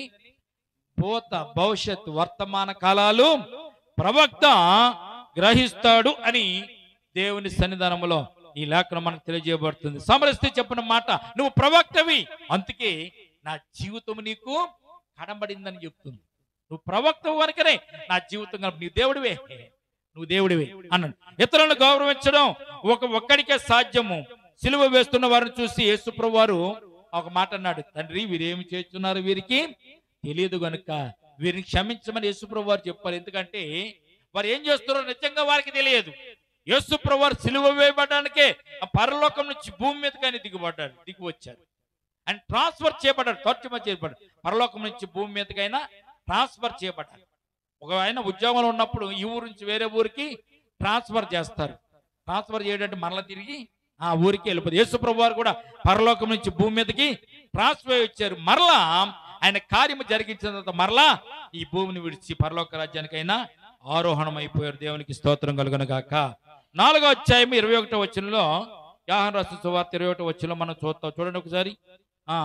భూత భవిష్యత్ వర్తమాన కాలాలు ప్రవక్త గ్రహిస్తాడు అని దేవుని సన్నిధానములో ఈ లేఖనం మనకు తెలియజేయబడుతుంది సమరస్తి చెప్పిన మాట నువ్వు ప్రవక్తవి అందుకే నా జీవితం నీకు కనబడిందని చెప్తుంది నువ్వు ప్రవక్త కనుకనే నా జీవితం కనబడి నీ దేవుడివే నువ్వు దేవుడివే అన్నాడు ఇతరులను గౌరవించడం ఒక ఒక్కడికే సాధ్యము సిలువ వేస్తున్న వారిని చూసి యేసుప్రభు వారు ఒక మాట అన్నాడు తండ్రి వీరేమి చేస్తున్నారు వీరికి తెలియదు గనుక వీరిని క్షమించమని యేసుప్రభు వారు చెప్పారు ఎందుకంటే వారు ఏం చేస్తున్నారో నిజంగా వారికి తెలియదు యేసుప్రభు వారు సిలువ వేయబడడానికే ఆ పరలోకం నుంచి భూమి మీదకి ఆయన దిగుబడ్డాడు దిగి వచ్చారు అండ్ ట్రాన్స్ఫర్ చేయబడ్డాడు తర్జుమా చేయబడ్డాడు పరలోకం నుంచి భూమి మీదకైనా ట్రాన్స్ఫర్ చేయబడ్డాడు ఒక ఆయన ఉద్యోగంలో ఉన్నప్పుడు ఈ ఊరు నుంచి వేరే ఊరికి ట్రాన్స్ఫర్ చేస్తారు ట్రాన్స్ఫర్ చేయడానికి మరలా తిరిగి ఆ ఊరికి వెళ్ళిపోతుంది యేసుప్రభు వారు కూడా పరలోకం నుంచి భూమి మీదకి ట్రాన్స్ఫర్ ఇచ్చారు మరలా ఆయన కార్యము జరిగించిన తర్వాత మరలా ఈ భూమిని విడిచి పరలోక రాజ్యానికైనా ఆరోహణం అయిపోయారు దేవునికి స్తోత్రం కలుగును గాక నాలుగో అధ్యాయం ఇరవై ఒకటో వచ్చినలో యాహన్ రాసిన సువార్త ఇరవై ఒకటో వచ్చినలో మనం చూస్తాం చూడండి ఒకసారి ఆ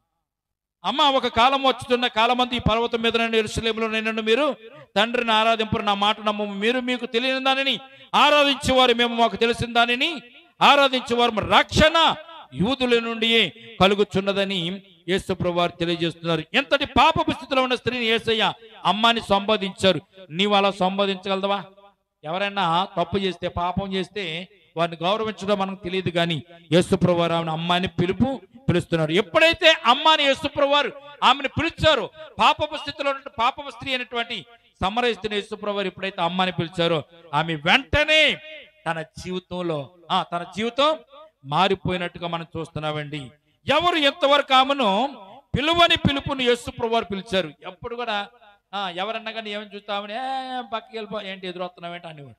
అమ్మ ఒక కాలం వచ్చుతున్న కాలమంది ఈ పర్వతం మీద ఎరుసలేములో నిన్ను మీరు తండ్రిని ఆరాధింపరు నా మాట నమ్మము మీరు మీకు తెలియని దానిని ఆరాధించేవారు మేము మాకు తెలిసిన దానిని ఆరాధించేవారు రక్షణ యూదుల నుండి కలుగుచున్నదని యేసు వారు తెలియజేస్తున్నారు ఎంతటి పాపపు స్థితిలో ఉన్న స్త్రీని యేసయ్య అమ్మాని సంబోధించారు నీవు అలా సంబోధించగలదవా ఎవరైనా తప్పు చేస్తే పాపం చేస్తే వారిని గౌరవించడం మనకు తెలియదు కానీ యేసుప్రభు వారు ఆమెను అమ్మాని పిలుపు పిలుస్తున్నారు ఎప్పుడైతే అమ్మాని యేసుప్రభు వారు ఆమెను పిలిచారో పాపపు స్థితిలో ఉన్న పాపపు స్త్రీ అయినటువంటి సమరస్తున్న యేసుప్రభు వారు ఎప్పుడైతే అమ్మాని పిలిచారో ఆమె వెంటనే తన జీవితంలో ఆ తన జీవితం మారిపోయినట్టుగా మనం చూస్తున్నామండి ఎవరు ఎంతవరకు ఆమెను పిలువని పిలుపుని యేసుప్రభు వారు పిలిచారు ఎప్పుడు కూడా ఆ ఎవరన్నా కానీ ఏమని చూస్తామని ఏ పక్కకి వెళ్ళిపో ఏంటి ఎదురొస్తున్నావేంటి అనేవారు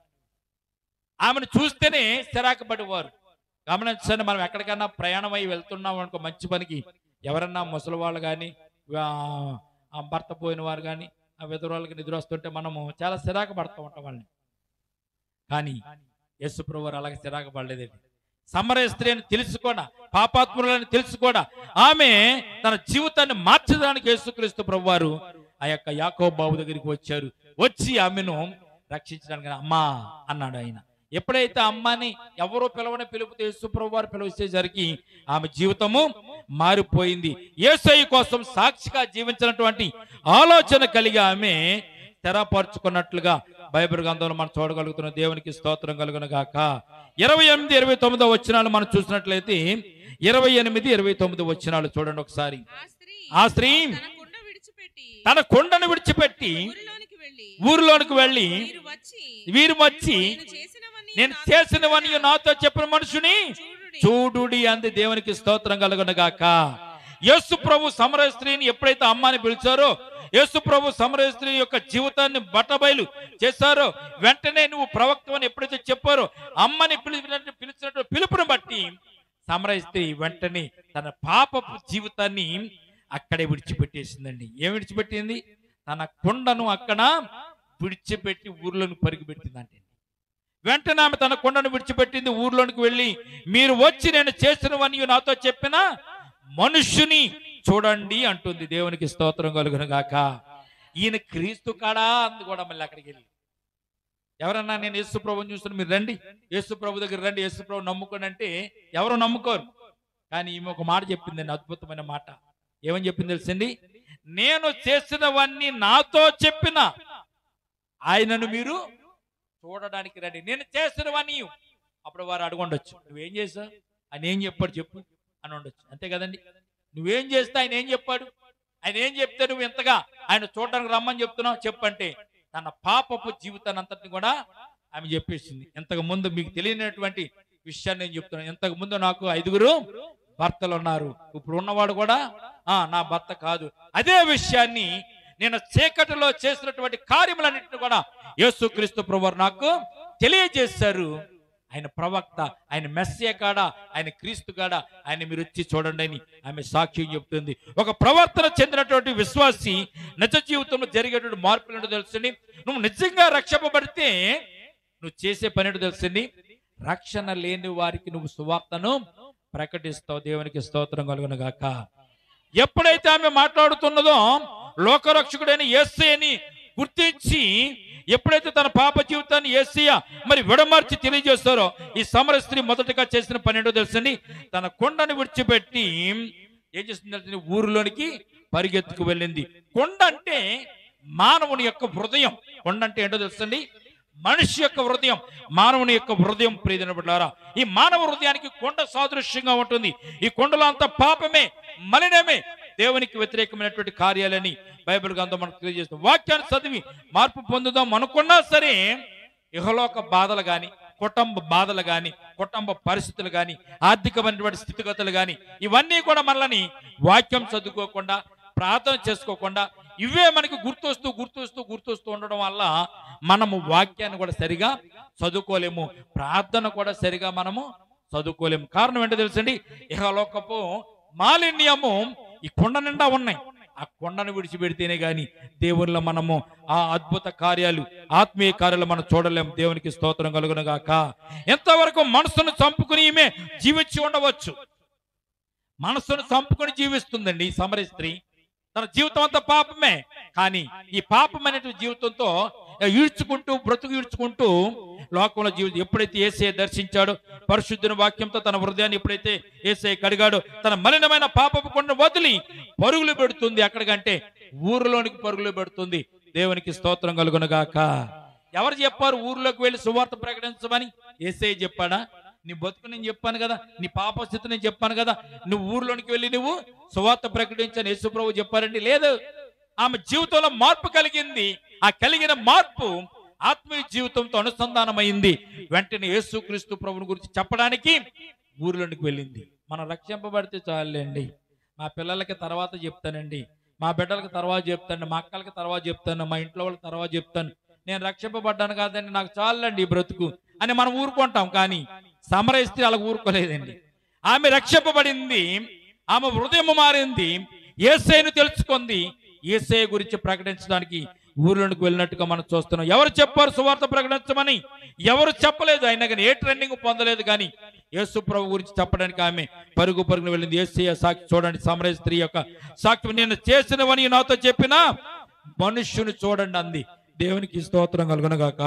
ఆమెను చూస్తేనే సిరాకు పడేవారు గమనించండి మనం ఎక్కడికైనా ప్రయాణం అయి వెళ్తున్నాం అనుకో మంచి పనికి ఎవరన్నా ముసలి వాళ్ళు కానీ భర్త పోయిన వారు కానీ ఆ విధురాళ్ళకి నిద్ర వస్తుంటే మనము చాలా సిరాకు పడుతూ ఉంటాం వాళ్ళని కానీ యేసుప్రభు వారు అలాగే సిరాకు పడలేదండి సమరయ స్త్రీ అని తెలుసుకోడా పాపాత్ములని తెలుసుకోడా ఆమె తన జీవితాన్ని మార్చడానికి యేసుక్రీస్తు ప్రభు వారు ఆ యొక్క యాకోబు బాబు దగ్గరికి వచ్చారు వచ్చి ఆమెను రక్షించడానికి అమ్మా అన్నాడు ఆయన ఎప్పుడైతే అమ్మాని ఎవరో పిలవని పిలుపుతో యేసుప్రభు వారు పిలిచేసరికి ఆమె జీవితము మారిపోయింది యేసయ్య కోసం సాక్షిగా జీవించినటువంటి ఆలోచన కలిగి ఆమె తెరపరుచుకున్నట్లుగా బైబిల్ గ్రంథంలో మనం చూడగలుగుతున్న దేవునికి స్తోత్రం కలుగును గాక ఇరవై ఎనిమిది ఇరవై తొమ్మిదో వచ్చినాలు మనం చూసినట్లయితే ఇరవై ఎనిమిది ఇరవై తొమ్మిది వచ్చినాలు చూడండి ఒకసారి ఆ స్త్రీ ఆ స్త్రీ తన కుండ విడిచిపెట్టి తన కొండను విడిచిపెట్టి ఊరిలోనికి వెళ్ళి ఊరిలోనికి వెళ్ళి మీరు వచ్చి వీరు వచ్చి నేను చేసినవన్నీ నేను నాతో చేసినవని చెప్పిన నాతో చెప్పిన మనుషుని చూడుడి. చూడుడి అంది దేవునికి స్తోత్రం కలుగునగాక యేసు ప్రభు సమరయ స్త్రీని ఎప్పుడైతే అమ్మాని పిలిచారో యేసు ప్రభు సమరయ స్త్రీ యొక్క జీవితాన్ని బట్టబయలు చేశారో వెంటనే నువ్వు ప్రవక్త అని ఎప్పుడైతే చెప్పారో అమ్మని పిలిచినట్టు పిలిచినట్టు పిలుపుని బట్టి సమరయ స్త్రీ వెంటనే తన పాపపు జీవితాన్ని అక్కడే విడిచిపెట్టేసిందండి ఏం విడిచిపెట్టింది తన కొండను అక్కడ విడిచిపెట్టి ఊర్లోని పరుగు పెట్టిందంటే వెంటనే ఆమె తన కొండను విడిచిపెట్టింది ఊర్లోనికి వెళ్ళి మీరు వచ్చి నేను చేసినవని నాతో చెప్పిన మనుష్యుని చూడండి అంటుంది దేవునికి స్తోత్రం కలుగును గాక ఈయన క్రీస్తు కాడా అంది కూడా మళ్ళీ అక్కడికి వెళ్ళి ఎవరన్నా నేను యేసు ప్రభుని చూస్తున్నా మీరు రండి యేసు ప్రభు దగ్గర రండి యేసు ప్రభు నమ్ముకోండి అంటే ఎవరు నమ్ముకోరు కానీ ఈమె ఒక మాట చెప్పిందండి అద్భుతమైన మాట ఏమని చెప్పింది తెలుసండి నేను చేసినవన్నీ నాతో చెప్పిన ఆయనను మీరు చూడడానికి రండి నేను చేసినవన్నీ అప్పుడు వారు అడుగుండొచ్చు నువ్వేం చేసావు ఆయన ఏం చెప్పాడు చెప్పు అని ఉండొచ్చు అంతే కదండి నువ్వేం చేస్తే ఆయన ఏం చెప్పాడు ఆయన ఏం చెప్తే నువ్వు ఎంతగా ఆయన చూడడానికి రమ్మని చెప్తున్నావు చెప్పంటే తన పాపపు జీవితాన్ని అంతటిని కూడా ఆమె చెప్పేసింది ఇంతకు ముందు మీకు తెలియనటువంటి విషయాన్ని నేను చెప్తున్నాను ఇంతకు ముందు నాకు ఐదుగురు భర్తలు ఉన్నారు ఇప్పుడు ఉన్నవాడు కూడా ఆ నా భర్త కాదు అదే విషయాన్ని నేను చీకటిలో చేసినటువంటి కార్యములన్నింటిని కూడా యేసుక్రీస్తు ప్రభువారు నాకు తెలియజేశారు ఆయన ప్రవక్త ఆయన మెస్సే కాడ ఆయన క్రీస్తు కాడ ఆయన మీరు వచ్చి చూడండి అని ఆమె సాక్ష్యం చెప్తుంది ఒక ప్రవర్తన చెందినటువంటి విశ్వాసి నిజ జీవితంలో జరిగేటువంటి మార్పులు ఏంటో తెలుసండి నువ్వు నిజంగా రక్షపబడితే నువ్వు చేసే పని ఏంటో తెలుసండి రక్షణ లేని వారికి నువ్వు సువార్తను ప్రకటిస్తావు దేవునికి స్తోత్రం కలుగును గాక ఎప్పుడైతే ఆమె మాట్లాడుతున్నదో లోకరక్షకుడైన యేసయ్యని గుర్తించి ఎప్పుడైతే తన పాప జీవితాన్ని ఏసయ్య మరి విడమర్చి తెలియజేస్తారో ఈ సమర స్త్రీ మొదటగా చేసిన పని ఏంటో తెలుసండి తన కొండను విడిచిపెట్టి ఏం చేస్తుంది తెలుసా? ఊరిలోనికి పరిగెత్తుకు వెళ్ళింది కొండ అంటే మానవుని యొక్క హృదయం కొండ అంటే ఏంటో తెలుసండి మనిషి యొక్క హృదయం మానవుని యొక్క హృదయం ప్రియదినబడ్డారా ఈ మానవ హృదయానికి కొండ సాదృశ్యంగా ఉంటుంది ఈ కొండలో అంత పాపమే మలినమే దేవునికి వ్యతిరేకమైనటువంటి కార్యాలని బైబిల్ గ్రంథం మనకు తెలియజేస్తుంది వాక్యాన్ని చదివి మార్పు పొందుదాం అనుకున్నా సరే ఇహలోక బాధలు గాని కుటుంబ బాధలు గాని కుటుంబ పరిస్థితులు గాని ఆర్థికమైనటువంటి స్థితిగతులు గాని ఇవన్నీ కూడా మనల్ని వాక్యం చదువుకోకుండా ప్రార్థన చేసుకోకుండా ఇవే మనకి గుర్తొస్తూ గుర్తొస్తూ గుర్తొస్తూ ఉండడం వల్ల మనము వాక్యాన్ని కూడా సరిగా చదువుకోలేము ప్రార్థన కూడా సరిగా మనము చదువుకోలేము కారణం ఏంటో తెలుసండి ఇహలోకపు మాలిన్యము ఈ కొండ నిండా ఉన్నాయి ఆ కొండను విడిచిపెడితేనే గాని దేవుళ్ళ మనము ఆ అద్భుత కార్యాలు ఆత్మీయ కార్యాలు మనం చూడలేము దేవునికి స్తోత్రం కలుగునగాక ఎంతవరకు మనసును చంపుకుని ఈమె జీవించి ఉండవచ్చు మనసును చంపుకొని జీవిస్తుందండి ఈ సమర స్త్రీ తన జీవితం అంతా పాపమే కానీ ఈ పాపమైనటువంటి జీవితంతో ఈడ్చుకుంటూ బ్రతుకు ఈడ్చుకుంటూ లోకంలో జీవితం ఎప్పుడైతే ఏసే దర్శించాడో పరిశుద్ధుని వాక్యంతో తన హృదయాన్ని ఎప్పుడైతే ఏసే కడిగాడో తన మలినమైన పాపపు కొండ వదిలి పరుగులు పెడుతుంది అక్కడికంటే ఊరిలోనికి పరుగులు పెడుతుంది దేవునికి స్తోత్రం కలుగునగాక ఎవరు చెప్పారు ఊర్లోకి వెళ్ళి సువార్త ప్రకటించమని ఏసే చెప్పాడా నీ బతుకు నేను చెప్పాను కదా నీ పాప స్థితి నేను చెప్పాను కదా నువ్వు ఊర్లోనికి వెళ్ళి నువ్వు సువార్త ప్రకటించని యేసుప్రభు చెప్పారండి లేదు ఆమె జీవితంలో మార్పు కలిగింది ఆ కలిగిన మార్పు ఆత్మీయ జీవితంతో అనుసంధానమైంది వెంటనే యేసుక్రీస్తు ప్రభుని గురించి చెప్పడానికి ఊర్లోనికి వెళ్ళింది మనం రక్షింపబడితే చాలండి మా పిల్లలకి తర్వాత చెప్తానండి మా బిడ్డలకి తర్వాత చెప్తాను మా అక్కలకి తర్వాత చెప్తాను మా ఇంట్లో వాళ్ళకి తర్వాత చెప్తాను నేను రక్షింపబడ్డాను కాదండి నాకు చాలండి ఈ బ్రతుకు అని మనం ఊరుకుంటాం కానీ సమరస్త్రీ అలా ఊరుకోలేదండి ఆమె రక్షింపబడింది ఆమె హృదయం మారింది ఏసైను తెలుసుకుంది ఏసై గురించి ప్రకటించడానికి ఊర్లోనికి వెళ్ళినట్టుగా మనం చూస్తున్నాం ఎవరు చెప్పారు సువార్త ప్రకటించమని ఎవరు చెప్పలేదు అయినా కానీ ఏ ట్రెండింగ్ పొందలేదు కానీ యేసు ప్రభు గురించి చెప్పడానికి ఆమె పరుగు పరుగున వెళ్ళింది ఏసయ్య సాక్షి చూడండి సమరయ స్త్రీ యొక్క సాక్షి నేను చేసినవని నాతో చెప్పిన మనుష్యుని చూడండి అంది దేవునికి స్తోత్రం కలుగునగాక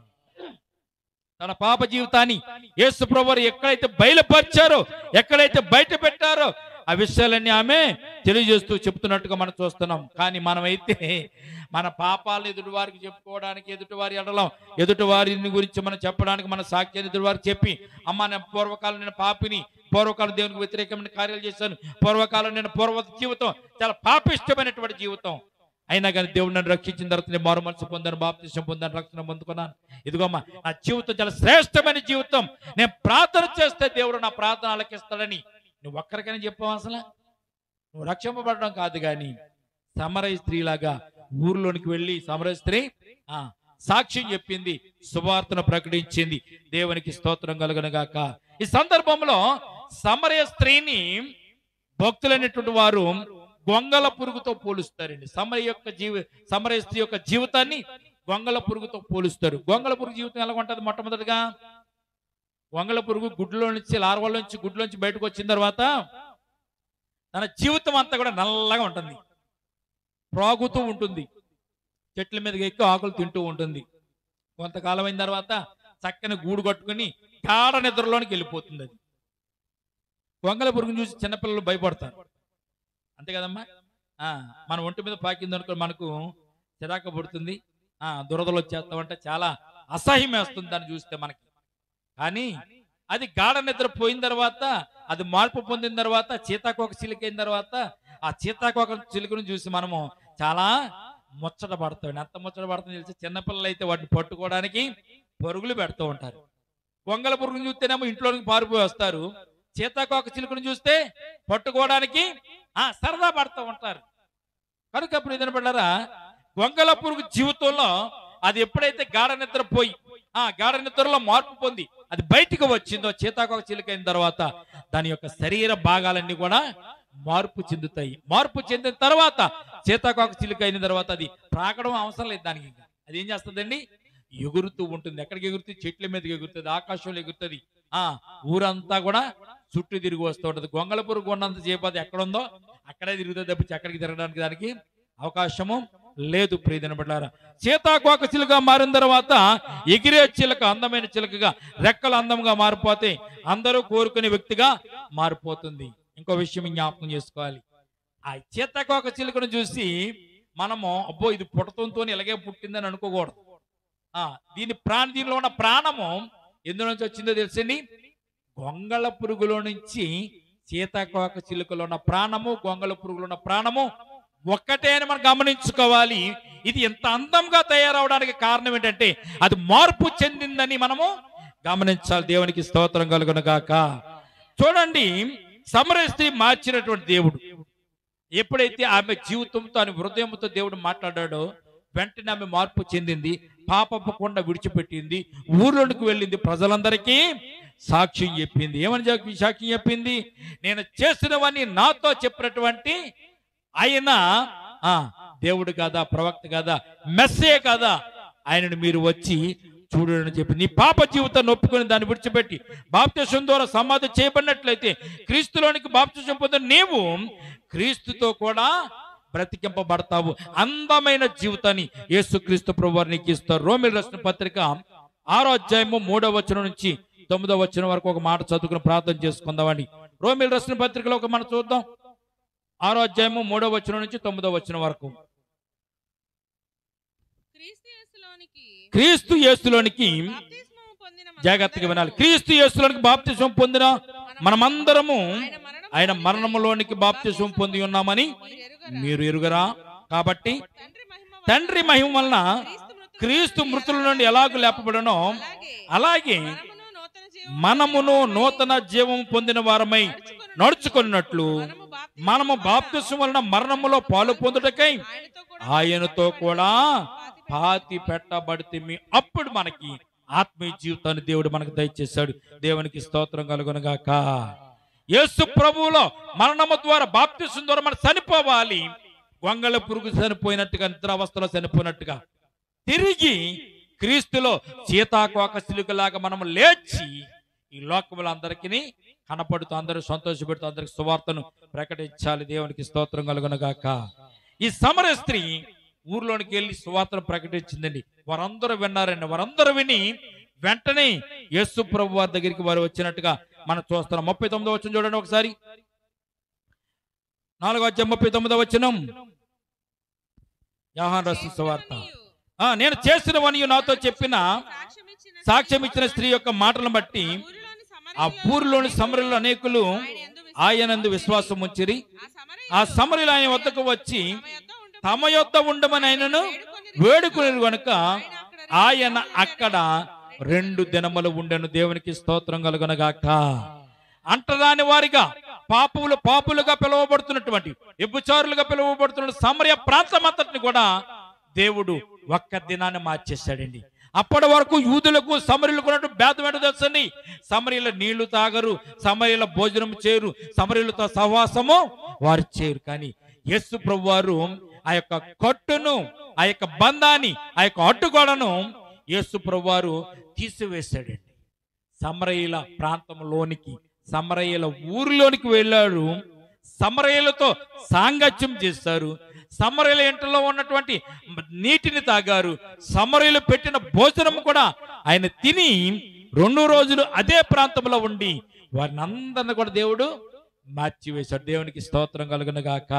తన పాప జీవితాన్ని యేసు ప్రభు వారు ఎక్కడైతే బయలుపరిచారో ఎక్కడైతే బయట పెట్టారో ఆ విషయాలన్నీ ఆమె తెలియజేస్తూ చెప్తున్నట్టుగా మనం చూస్తున్నాం కానీ మనమైతే మన పాపాలను ఎదుటి వారికి చెప్పుకోవడానికి ఎదుటి వారి ఎడలం ఎదుటి వారిని గురించి మనం చెప్పడానికి మన సాక్ష్యాన్ని ఎదుటి వారికి చెప్పి అమ్మ నేను పూర్వకాలం నేను పాపిని పూర్వకాలం దేవునికి వ్యతిరేకమైన కార్యాలు చేశాను పూర్వకాలం నేను పూర్వ జీవితం చాలా పాపిష్టమైనటువంటి జీవితం అయినా కానీ దేవుడు నన్ను రక్షించిన తర్వాత నేను మారు మనసు పొందాను బాప్తిష్టం పొందాను రక్షణ పొందుకున్నాను ఇదిగోమ్మా నా జీవితం చాలా శ్రేష్టమైన జీవితం నేను ప్రార్థన చేస్తే దేవుడు నా ప్రార్థన ఆలకిస్తాడని నువ్వు ఒక్కరికైనా చెప్పావు అసలు నువ్వు రక్షింపబడడం కాదు కానీ సమరయ స్త్రీలాగా ఊర్లోనికి వెళ్ళి సమరయ స్త్రీ ఆ సాక్ష్యం చెప్పింది సువార్తను ప్రకటించింది దేవునికి స్తోత్రం కలుగునగాక ఈ సందర్భంలో సమరయ స్త్రీని భక్తులైనటువంటి వారు గొంగల పురుగుతో పోలుస్తారండి సమర యొక్క జీవ సమరయ స్త్రీ యొక్క జీవితాన్ని గొంగల పురుగుతో పోలుస్తారు గొంగల పురుగు జీవితం ఎలా ఉంటుంది మొట్టమొదటిగా గొంగల పురుగు గుడ్లో నుంచి లార్వల నుంచి గుడ్లో నుంచి బయటకు వచ్చిన తర్వాత తన జీవితం అంతా కూడా నల్లగా ఉంటుంది ప్రాగుతూ ఉంటుంది చెట్ల మీదకి ఎక్కి ఆకులు తింటూ ఉంటుంది కొంతకాలం అయిన తర్వాత చక్కని గూడు కట్టుకుని గాఢ నిద్రలోనికి వెళ్ళిపోతుంది అది గొంగల పురుగుని చూసి చిన్నపిల్లలు భయపడతారు అంతే కదమ్మా ఆ, మన ఒంటి మీద పాకింది అనుకో మనకు చిరాక పడుతుంది ఆ దురదలు వచ్చేస్తామంటే చాలా అసహ్యం వేస్తుంది దాన్ని చూస్తే మనకి కానీ అది గాఢ నిద్ర పోయిన తర్వాత అది మార్పు పొందిన తర్వాత చీతాకోక చిలుక అయిన తర్వాత ఆ చీతాకోక చిలుకను చూసి మనము చాలా ముచ్చట పడతాం ఎంత ముచ్చట పడుతుంది తెలిసి చిన్నపిల్లలు అయితే వాటిని పట్టుకోవడానికి పరుగులు పెడుతూ ఉంటారు గొంగల పురుగును చూస్తేనేమో ఇంట్లోనికి పారిపోయి వస్తారు చీతాకోక చిలుకను చూస్తే పట్టుకోవడానికి ఆ సరదా పడుతూ ఉంటారు కనుక అప్పుడు ఏదైనా పడ్డారా గొంగల పురుగు జీవితంలో అది ఎప్పుడైతే గాఢ నిద్ర పోయి ఆ గాఢ నిద్రలో మార్పు పొంది అది బయటికి వచ్చిందో చీతాకోక చిలుకైన తర్వాత దాని యొక్క శరీర భాగాలన్నీ కూడా మార్పు చెందుతాయి మార్పు చెందిన తర్వాత సీతాకోక చిలుక అయిన తర్వాత అది ప్రాకడం అవసరం లేదు దానికి ఇంకా అది ఏం చేస్తుందండి ఎగురుతూ ఉంటుంది ఎక్కడికి ఎగురుతుంది చెట్ల మీదకి ఎగురుతుంది ఆకాశంలో ఎగురుతుంది ఆ ఊరంతా కూడా చుట్టూ తిరిగి వస్తూ ఉంటది గొంగళ పురుగు ఉన్నంత సేపు అది ఎక్కడ ఉందో అక్కడే తిరుగుతుంది తప్పించి ఎక్కడికి తిరగడానికి దానికి అవకాశము లేదు ప్రియదిన బిడ్డారా సీతాకోక చిలుక మారిన తర్వాత ఎగిరే చిలుక అందమైన చిలుకగా రెక్కలు అందంగా మారిపోతే అందరూ కోరుకునే వ్యక్తిగా మారిపోతుంది ఇంకో విషయం జ్ఞాపకం చేసుకోవాలి ఆ చేతకోక చిలుకను చూసి మనము అబ్బో ఇది పుట్టతంతో ఇలాగే పుట్టిందని అనుకోకూడదు ఆ దీని ప్రాణ దీనిలో ఉన్న ప్రాణము ఎందు నుంచి వచ్చిందో తెలుసండి గొంగళ పురుగులో నుంచి సీతాకోక చిలుకలో ఉన్న ప్రాణము గొంగళ పురుగులో ఉన్న ప్రాణము ఒక్కటే అని మనం గమనించుకోవాలి ఇది ఎంత అందంగా తయారవడానికి కారణం ఏంటంటే అది మార్పు చెందిందని మనము గమనించాలి దేవునికి స్తోత్రం కలుగును గాక చూడండి సమర స్త్రీ మార్చినటువంటి దేవుడు ఎప్పుడైతే ఆమె జీవితంతో ఆమె హృదయంతో దేవుడు మాట్లాడాడో వెంటనే ఆమె మార్పు చెందింది పాపపు కొండ విడిచిపెట్టింది ఊర్లోనికి వెళ్ళింది ప్రజలందరికీ సాక్ష్యం చెప్పింది ఏమని చెప్పి సాక్ష్యం చెప్పింది నేను చేసినవన్నీ నాతో చెప్పినటువంటి ఆయన ఆ దేవుడు కాదా ప్రవక్త కాదా మెస్సే కాదా ఆయనను మీరు వచ్చి చూడని చెప్పి నీ పాప జీవితాన్ని ఒప్పుకొని దాన్ని విడిచిపెట్టి బాప్తిసం ద్వారా సమాధి చేయబడినట్లయితే క్రీస్తులోనికి బాప్తిసం పొందిన నీవు క్రీస్తుతో కూడా బ్రతికింపబడతావు అందమైన జీవితాన్ని యేసుక్రీస్తు ప్రభు నీకు ఇస్తారు రోమిల్ రాసిన పత్రిక ఆరో అధ్యాయము మూడో వచనం నుంచి తొమ్మిదో వచనం వరకు ఒక మాట చదువుకుని ప్రార్థన చేసుకుందామండి రోమిల్ రాసిన పత్రికలో ఒక మనం చూద్దాం ఆరో అధ్యాయము మూడో వచనం నుంచి తొమ్మిదో వచనం వరకు క్రీస్తు యేసులోనికి క్రీస్తు యేసులోనికి బాప్తిస్మము పొందిన జాగ్రత్తగా వినాలి క్రీస్తు యేసులోనికి బాప్తిసం పొందిన మనమందరము ఆయన మరణం ఆయన మరణములోనికి బాప్తిసం పొంది ఉన్నామని మీరు ఎరుగరా కాబట్టి తండ్రి మహిమ తండ్రి మహిమ వలన క్రీస్తు మృతుల నుండి ఎలాగూ లేపబడనో అలాగే మనమును నూతన జీవం పొందిన వారమై నడుచుకున్నట్లు మనము బాప్తిసం వలన మరణములో పాలు పొందుటకై ఆయనతో కూడా పాతి పెట్టబడితే అప్పుడు మనకి ఆత్మీయ జీవితాన్ని దేవుడు మనకు దయచేశాడు దేవునికి స్తోత్రం కలుగునగాక యేసు ప్రభువులో మరణము ద్వారా బాప్తిసం ద్వారా మనం చనిపోవాలి గొంగళ పురుగు చనిపోయినట్టుగా నిద్రావస్థలో చనిపోయినట్టుగా తిరిగి క్రీస్తులో సీతాకోక సిలుకలాగా మనం లేచి ఈ లోకములు అందరికీ కనపడుతూ అందరూ సంతోషపెడుతూ అందరికి సువార్తను ప్రకటించాలి దేవునికి స్తోత్రం కలుగునగాక ఈ సమర స్త్రీ ఊర్లోనికి వెళ్ళి సువార్తను ప్రకటించిందండి వారందరూ విన్నారండి వారందరూ విని వెంటనే యేసు ప్రభు వారి దగ్గరికి వారు వచ్చినట్టుగా మనం చూస్తున్నాం ముప్పై తొమ్మిదో వచ్చిన చూడండి ఒకసారి నాలుగో అధ్యాయం ముప్పై తొమ్మిదో వచ్చినం యాహాన్ రాసిన సువార్త ఆ, నేను చేసినవని నాతో చెప్పిన సాక్ష్యం ఇచ్చిన స్త్రీ యొక్క మాటలను బట్టి ఆ ఊరిలోని సమరులు అనేకులు ఆయనందు విశ్వాసం ఉంచిరి ఆ సమరులు ఆయన వద్దకు వచ్చి తమ యొద్ద ఉండమని ఆయనను వేడుకుని గనుక ఆయన అక్కడ రెండు దినములు ఉండెను దేవునికి స్తోత్రం కలుగునగాక అంటరాని వారిగా పాపులు పాపులుగా పిలువబడుతున్నటువంటి ఎబ్బుచారులుగా పిలువబడుతున్న సమరయ ప్రాంతం అంతటిని కూడా దేవుడు ఒక్క దినాన్ని మార్చేశాడండి అప్పటి వరకు యూదులకు సమరీలకు ఉన్నట్టు భేదం ఏంటో తెలుసండి సమరీల నీళ్లు తాగరు సమరీల భోజనం చేయరు సమరీలతో సహవాసము వారు చేయరు కానీ యేసు ప్రభు వారు ఆ యొక్క కట్టును ఆ యొక్క బంధాన్ని ఆ యొక్క అడ్డుగోడను యేసు ప్రభు వారు తీసివేశాడండి సమరయుల ప్రాంతంలోనికి సమరయుల ఊరిలోనికి వెళ్ళాడు సమరయులతో సాంగత్యం చేశారు సమరయుల ఇంట్లో ఉన్నటువంటి నీటిని తాగారు సమరయులు పెట్టిన భోజనం కూడా ఆయన తిని రెండు రోజులు అదే ప్రాంతంలో ఉండి వారిని అందరిని కూడా దేవుడు మార్చివేశాడు దేవునికి స్తోత్రం కలుగును గాక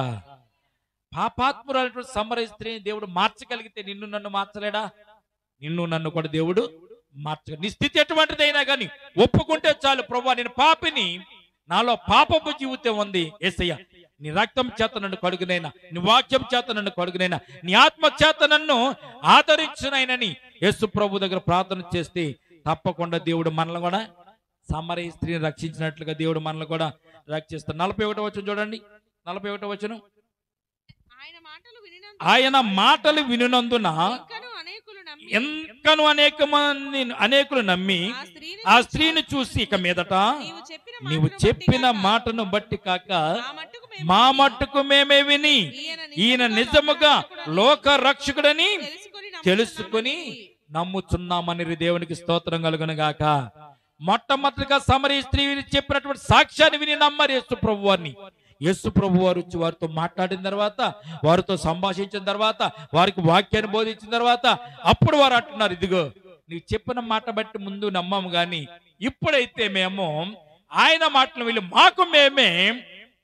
పాపాత్మురాలటువంటి సమరయ స్త్రీని దేవుడు మార్చగలిగితే నిన్ను నన్ను మార్చలేడా నిన్ను నన్ను కూడా దేవుడు మార్చ నీ స్థితి ఎటువంటిదైనా కానీ ఒప్పుకుంటే చాలు ప్రభు నేను పాపిని నాలో పాపపు జీవితం ఉంది ఏసయ్య నీ రక్తం చేత నన్ను కడుగునైనా నీ వాక్యం చేత నన్ను కడుగునైనా నీ ఆత్మ చేత నన్ను ఆదరించునైనని యేసు ప్రభు దగ్గర ప్రార్థన చేస్తే తప్పకుండా దేవుడు మనల్ని కూడా సమరయ స్త్రీని రక్షించినట్లుగా దేవుడు మనల్ని కూడా రక్షిస్తాడు నలభై ఒకటో వచ్చిన చూడండి నలభై ఒకటో వచ్చును ఆయన మాటలు వినినందుకు ఆయన మాటలు వినునందున ఇంకను అనేకులు నమ్మి ఎంకను అనేక మంది అనేకులు నమ్మి ఆ స్త్రీని ఆ స్త్రీని చూసి ఇక మీదట నీవు చెప్పిన నీవు మాటను చెప్పిన బట్టి కాక, మాటను బట్టి కాక మా మట్టుకు మేము మా విని, మట్టుకు మేమే విని ఈయన నిజముగా లోక రక్షకుడని తెలుసుకొని తెలుసుకొని నమ్ముచున్నామని దేవునికి స్తోత్రం కలుగును గాక మొట్టమొదటిగా సమరీ స్త్రీ చెప్పినటువంటి సాక్ష్యాన్ని విని నమ్మరు యేసు ప్రభు వారిని యేసు ప్రభు వారు వచ్చి వారితో మాట్లాడిన తర్వాత వారితో సంభాషించిన తర్వాత వారికి వాక్యాన్ని బోధించిన తర్వాత అప్పుడు వారు అంటున్నారు ఇదిగో నీవు చెప్పిన మాట బట్టి ముందు నమ్మము గాని ఇప్పుడైతే మేము ఆయన మాటలు వెళ్ళి మాకు మేమే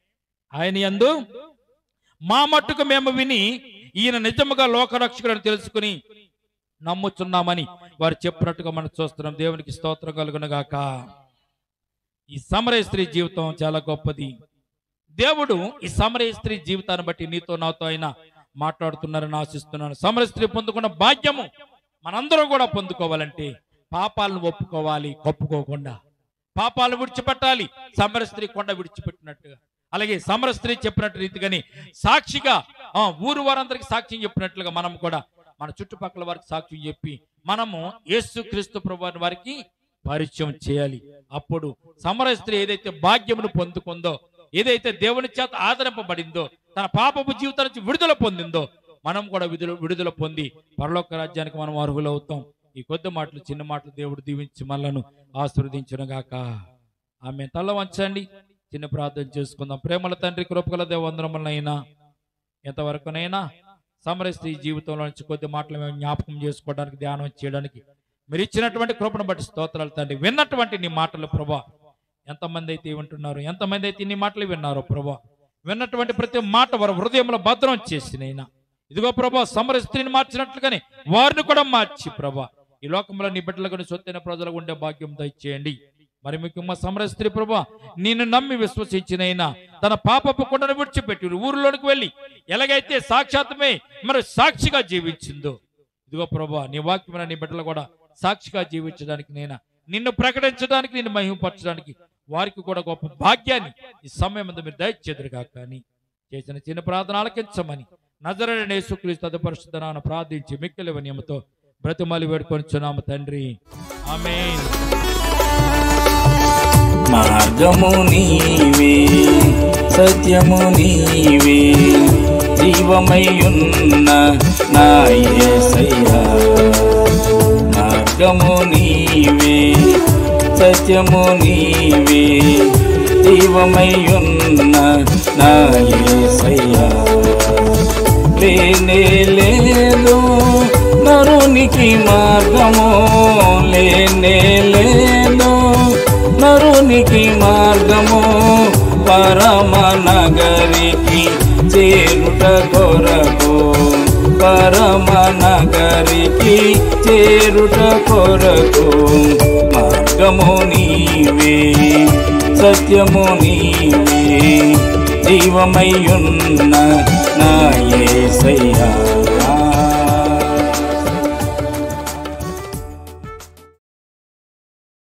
ఆయన యందు మా మట్టుకు మేము విని ఈయన నిజముగా లోకరక్షకుడని తెలుసుకుని నమ్ముచున్నామని వారు చెప్పినట్టుగా మనం చూస్తున్నాం దేవునికి స్తోత్రం కలుగునగాక ఈ సమరయ స్త్రీ జీవితం చాలా గొప్పది దేవుడు ఈ సమరయ స్త్రీ జీవితాన్ని బట్టి నీతో నాతో అయినా మాట్లాడుతున్నారని ఆశిస్తున్నాను సమరయ స్త్రీ పొందుకున్న భాగ్యము మనందరం కూడా పొందుకోవాలంటే పాపాలను ఒప్పుకోవాలి కప్పుకోకుండా పాపాలను విడిచిపెట్టాలి సమర స్త్రీ కొండ విడిచిపెట్టినట్టుగా అలాగే సమర స్త్రీ చెప్పినట్టు రీతిగాని సాక్షిగా ఆ, ఊరు వారందరికి సాక్ష్యం చెప్పినట్లుగా మనం కూడా మన చుట్టుపక్కల వారికి సాక్ష్యం చెప్పి మనము యేసు క్రీస్తు ప్రభు వారికి పరిచయం చేయాలి అప్పుడు సమర స్త్రీ ఏదైతే భాగ్యమును పొందుకుందో ఏదైతే దేవుని చేత ఆదరింపబడిందో తన పాపపు జీవితం నుంచి విడుదల పొందిందో మనం కూడా విడుదల విడుదల పొంది పరలోక రాజ్యానికి మనం అర్హులవుతాం ఈ కొద్ది మాటలు చిన్న మాటలు దేవుడు దీవించి మనలను ఆశీర్వదించును గాక ఆమె తల వంచండి చిన్న ప్రార్థన చేసుకుందాం ప్రేమల తండ్రి కృపగల దేవందరములైనా ఎంతవరకునైనా సమరస్త్రీ జీవితంలో నుంచి కొద్ది మాటలు మేము జ్ఞాపకం చేసుకోవడానికి ధ్యానం చేయడానికి మీరు ఇచ్చినటువంటి కృపను బట్టి స్తోత్రాలు తండ్రి విన్నటువంటి నీ మాటలు ప్రభా ఎంతమంది అయితే వింటున్నారు ఎంతమంది అయితే నీ మాటలు విన్నారో ప్రభా విన్నటువంటి ప్రతి మాట వారి హృదయంలో భద్రం చేసినైనా ఇదిగో ప్రభా సమర స్త్రీని మార్చినట్లుగానే వారిని కూడా మార్చి ప్రభా ఈ లోకంలో నీ బిడ్డలకు సొత్తైన ప్రజలకు ఉండే భాగ్యం దయచేయండి మరి ముఖ్యంగా సమర స్త్రీ ప్రభా నిన్ను నమ్మి విశ్వసించినైనా తన పాపపు కొండను విడిచిపెట్టి ఊరిలోనికి వెళ్ళి ఎలాగైతే సాక్షాత్మే మరి సాక్షిగా జీవించిందో ఇదిగో ప్రభా నీ వాక్యమైన నీ బిడ్డలు కూడా సాక్షిగా జీవించడానికి నేను నిన్ను ప్రకటించడానికి నిన్ను మహిమపరచడానికి వారికి కూడా గొప్ప భాగ్యాన్ని ఈ సమయం అంతా మీరు దయచేదురుగా కానీ చేసిన చిన్న ప్రార్థన ఆలకించమని నజరడని యేసుక్రీస్తు అతి పరిశుద్ధ నామమున ప్రార్థించి మిక్కిలి వినయముతో బ్రతిమలి వేడుకొనిచున్నాము తండ్రి ఆమేన్ మార్గము నీవే సత్యము నీవే జీవమయ్యున్న నా యేసయ్యా మార్గము నీవే సత్యము నీవే జీవమయ్యున్న నా యేసయ్యా లేనే లేదు నరునికి మార్గము లేనే లేదు నరునికి మార్గము పరమ నగరికి చేరుట కొరకు పరమ నగరికి చేరుట కొరకు మార్గము నీవే సత్యము నీవే జీవమయ్యున్న నా యేసయ్యా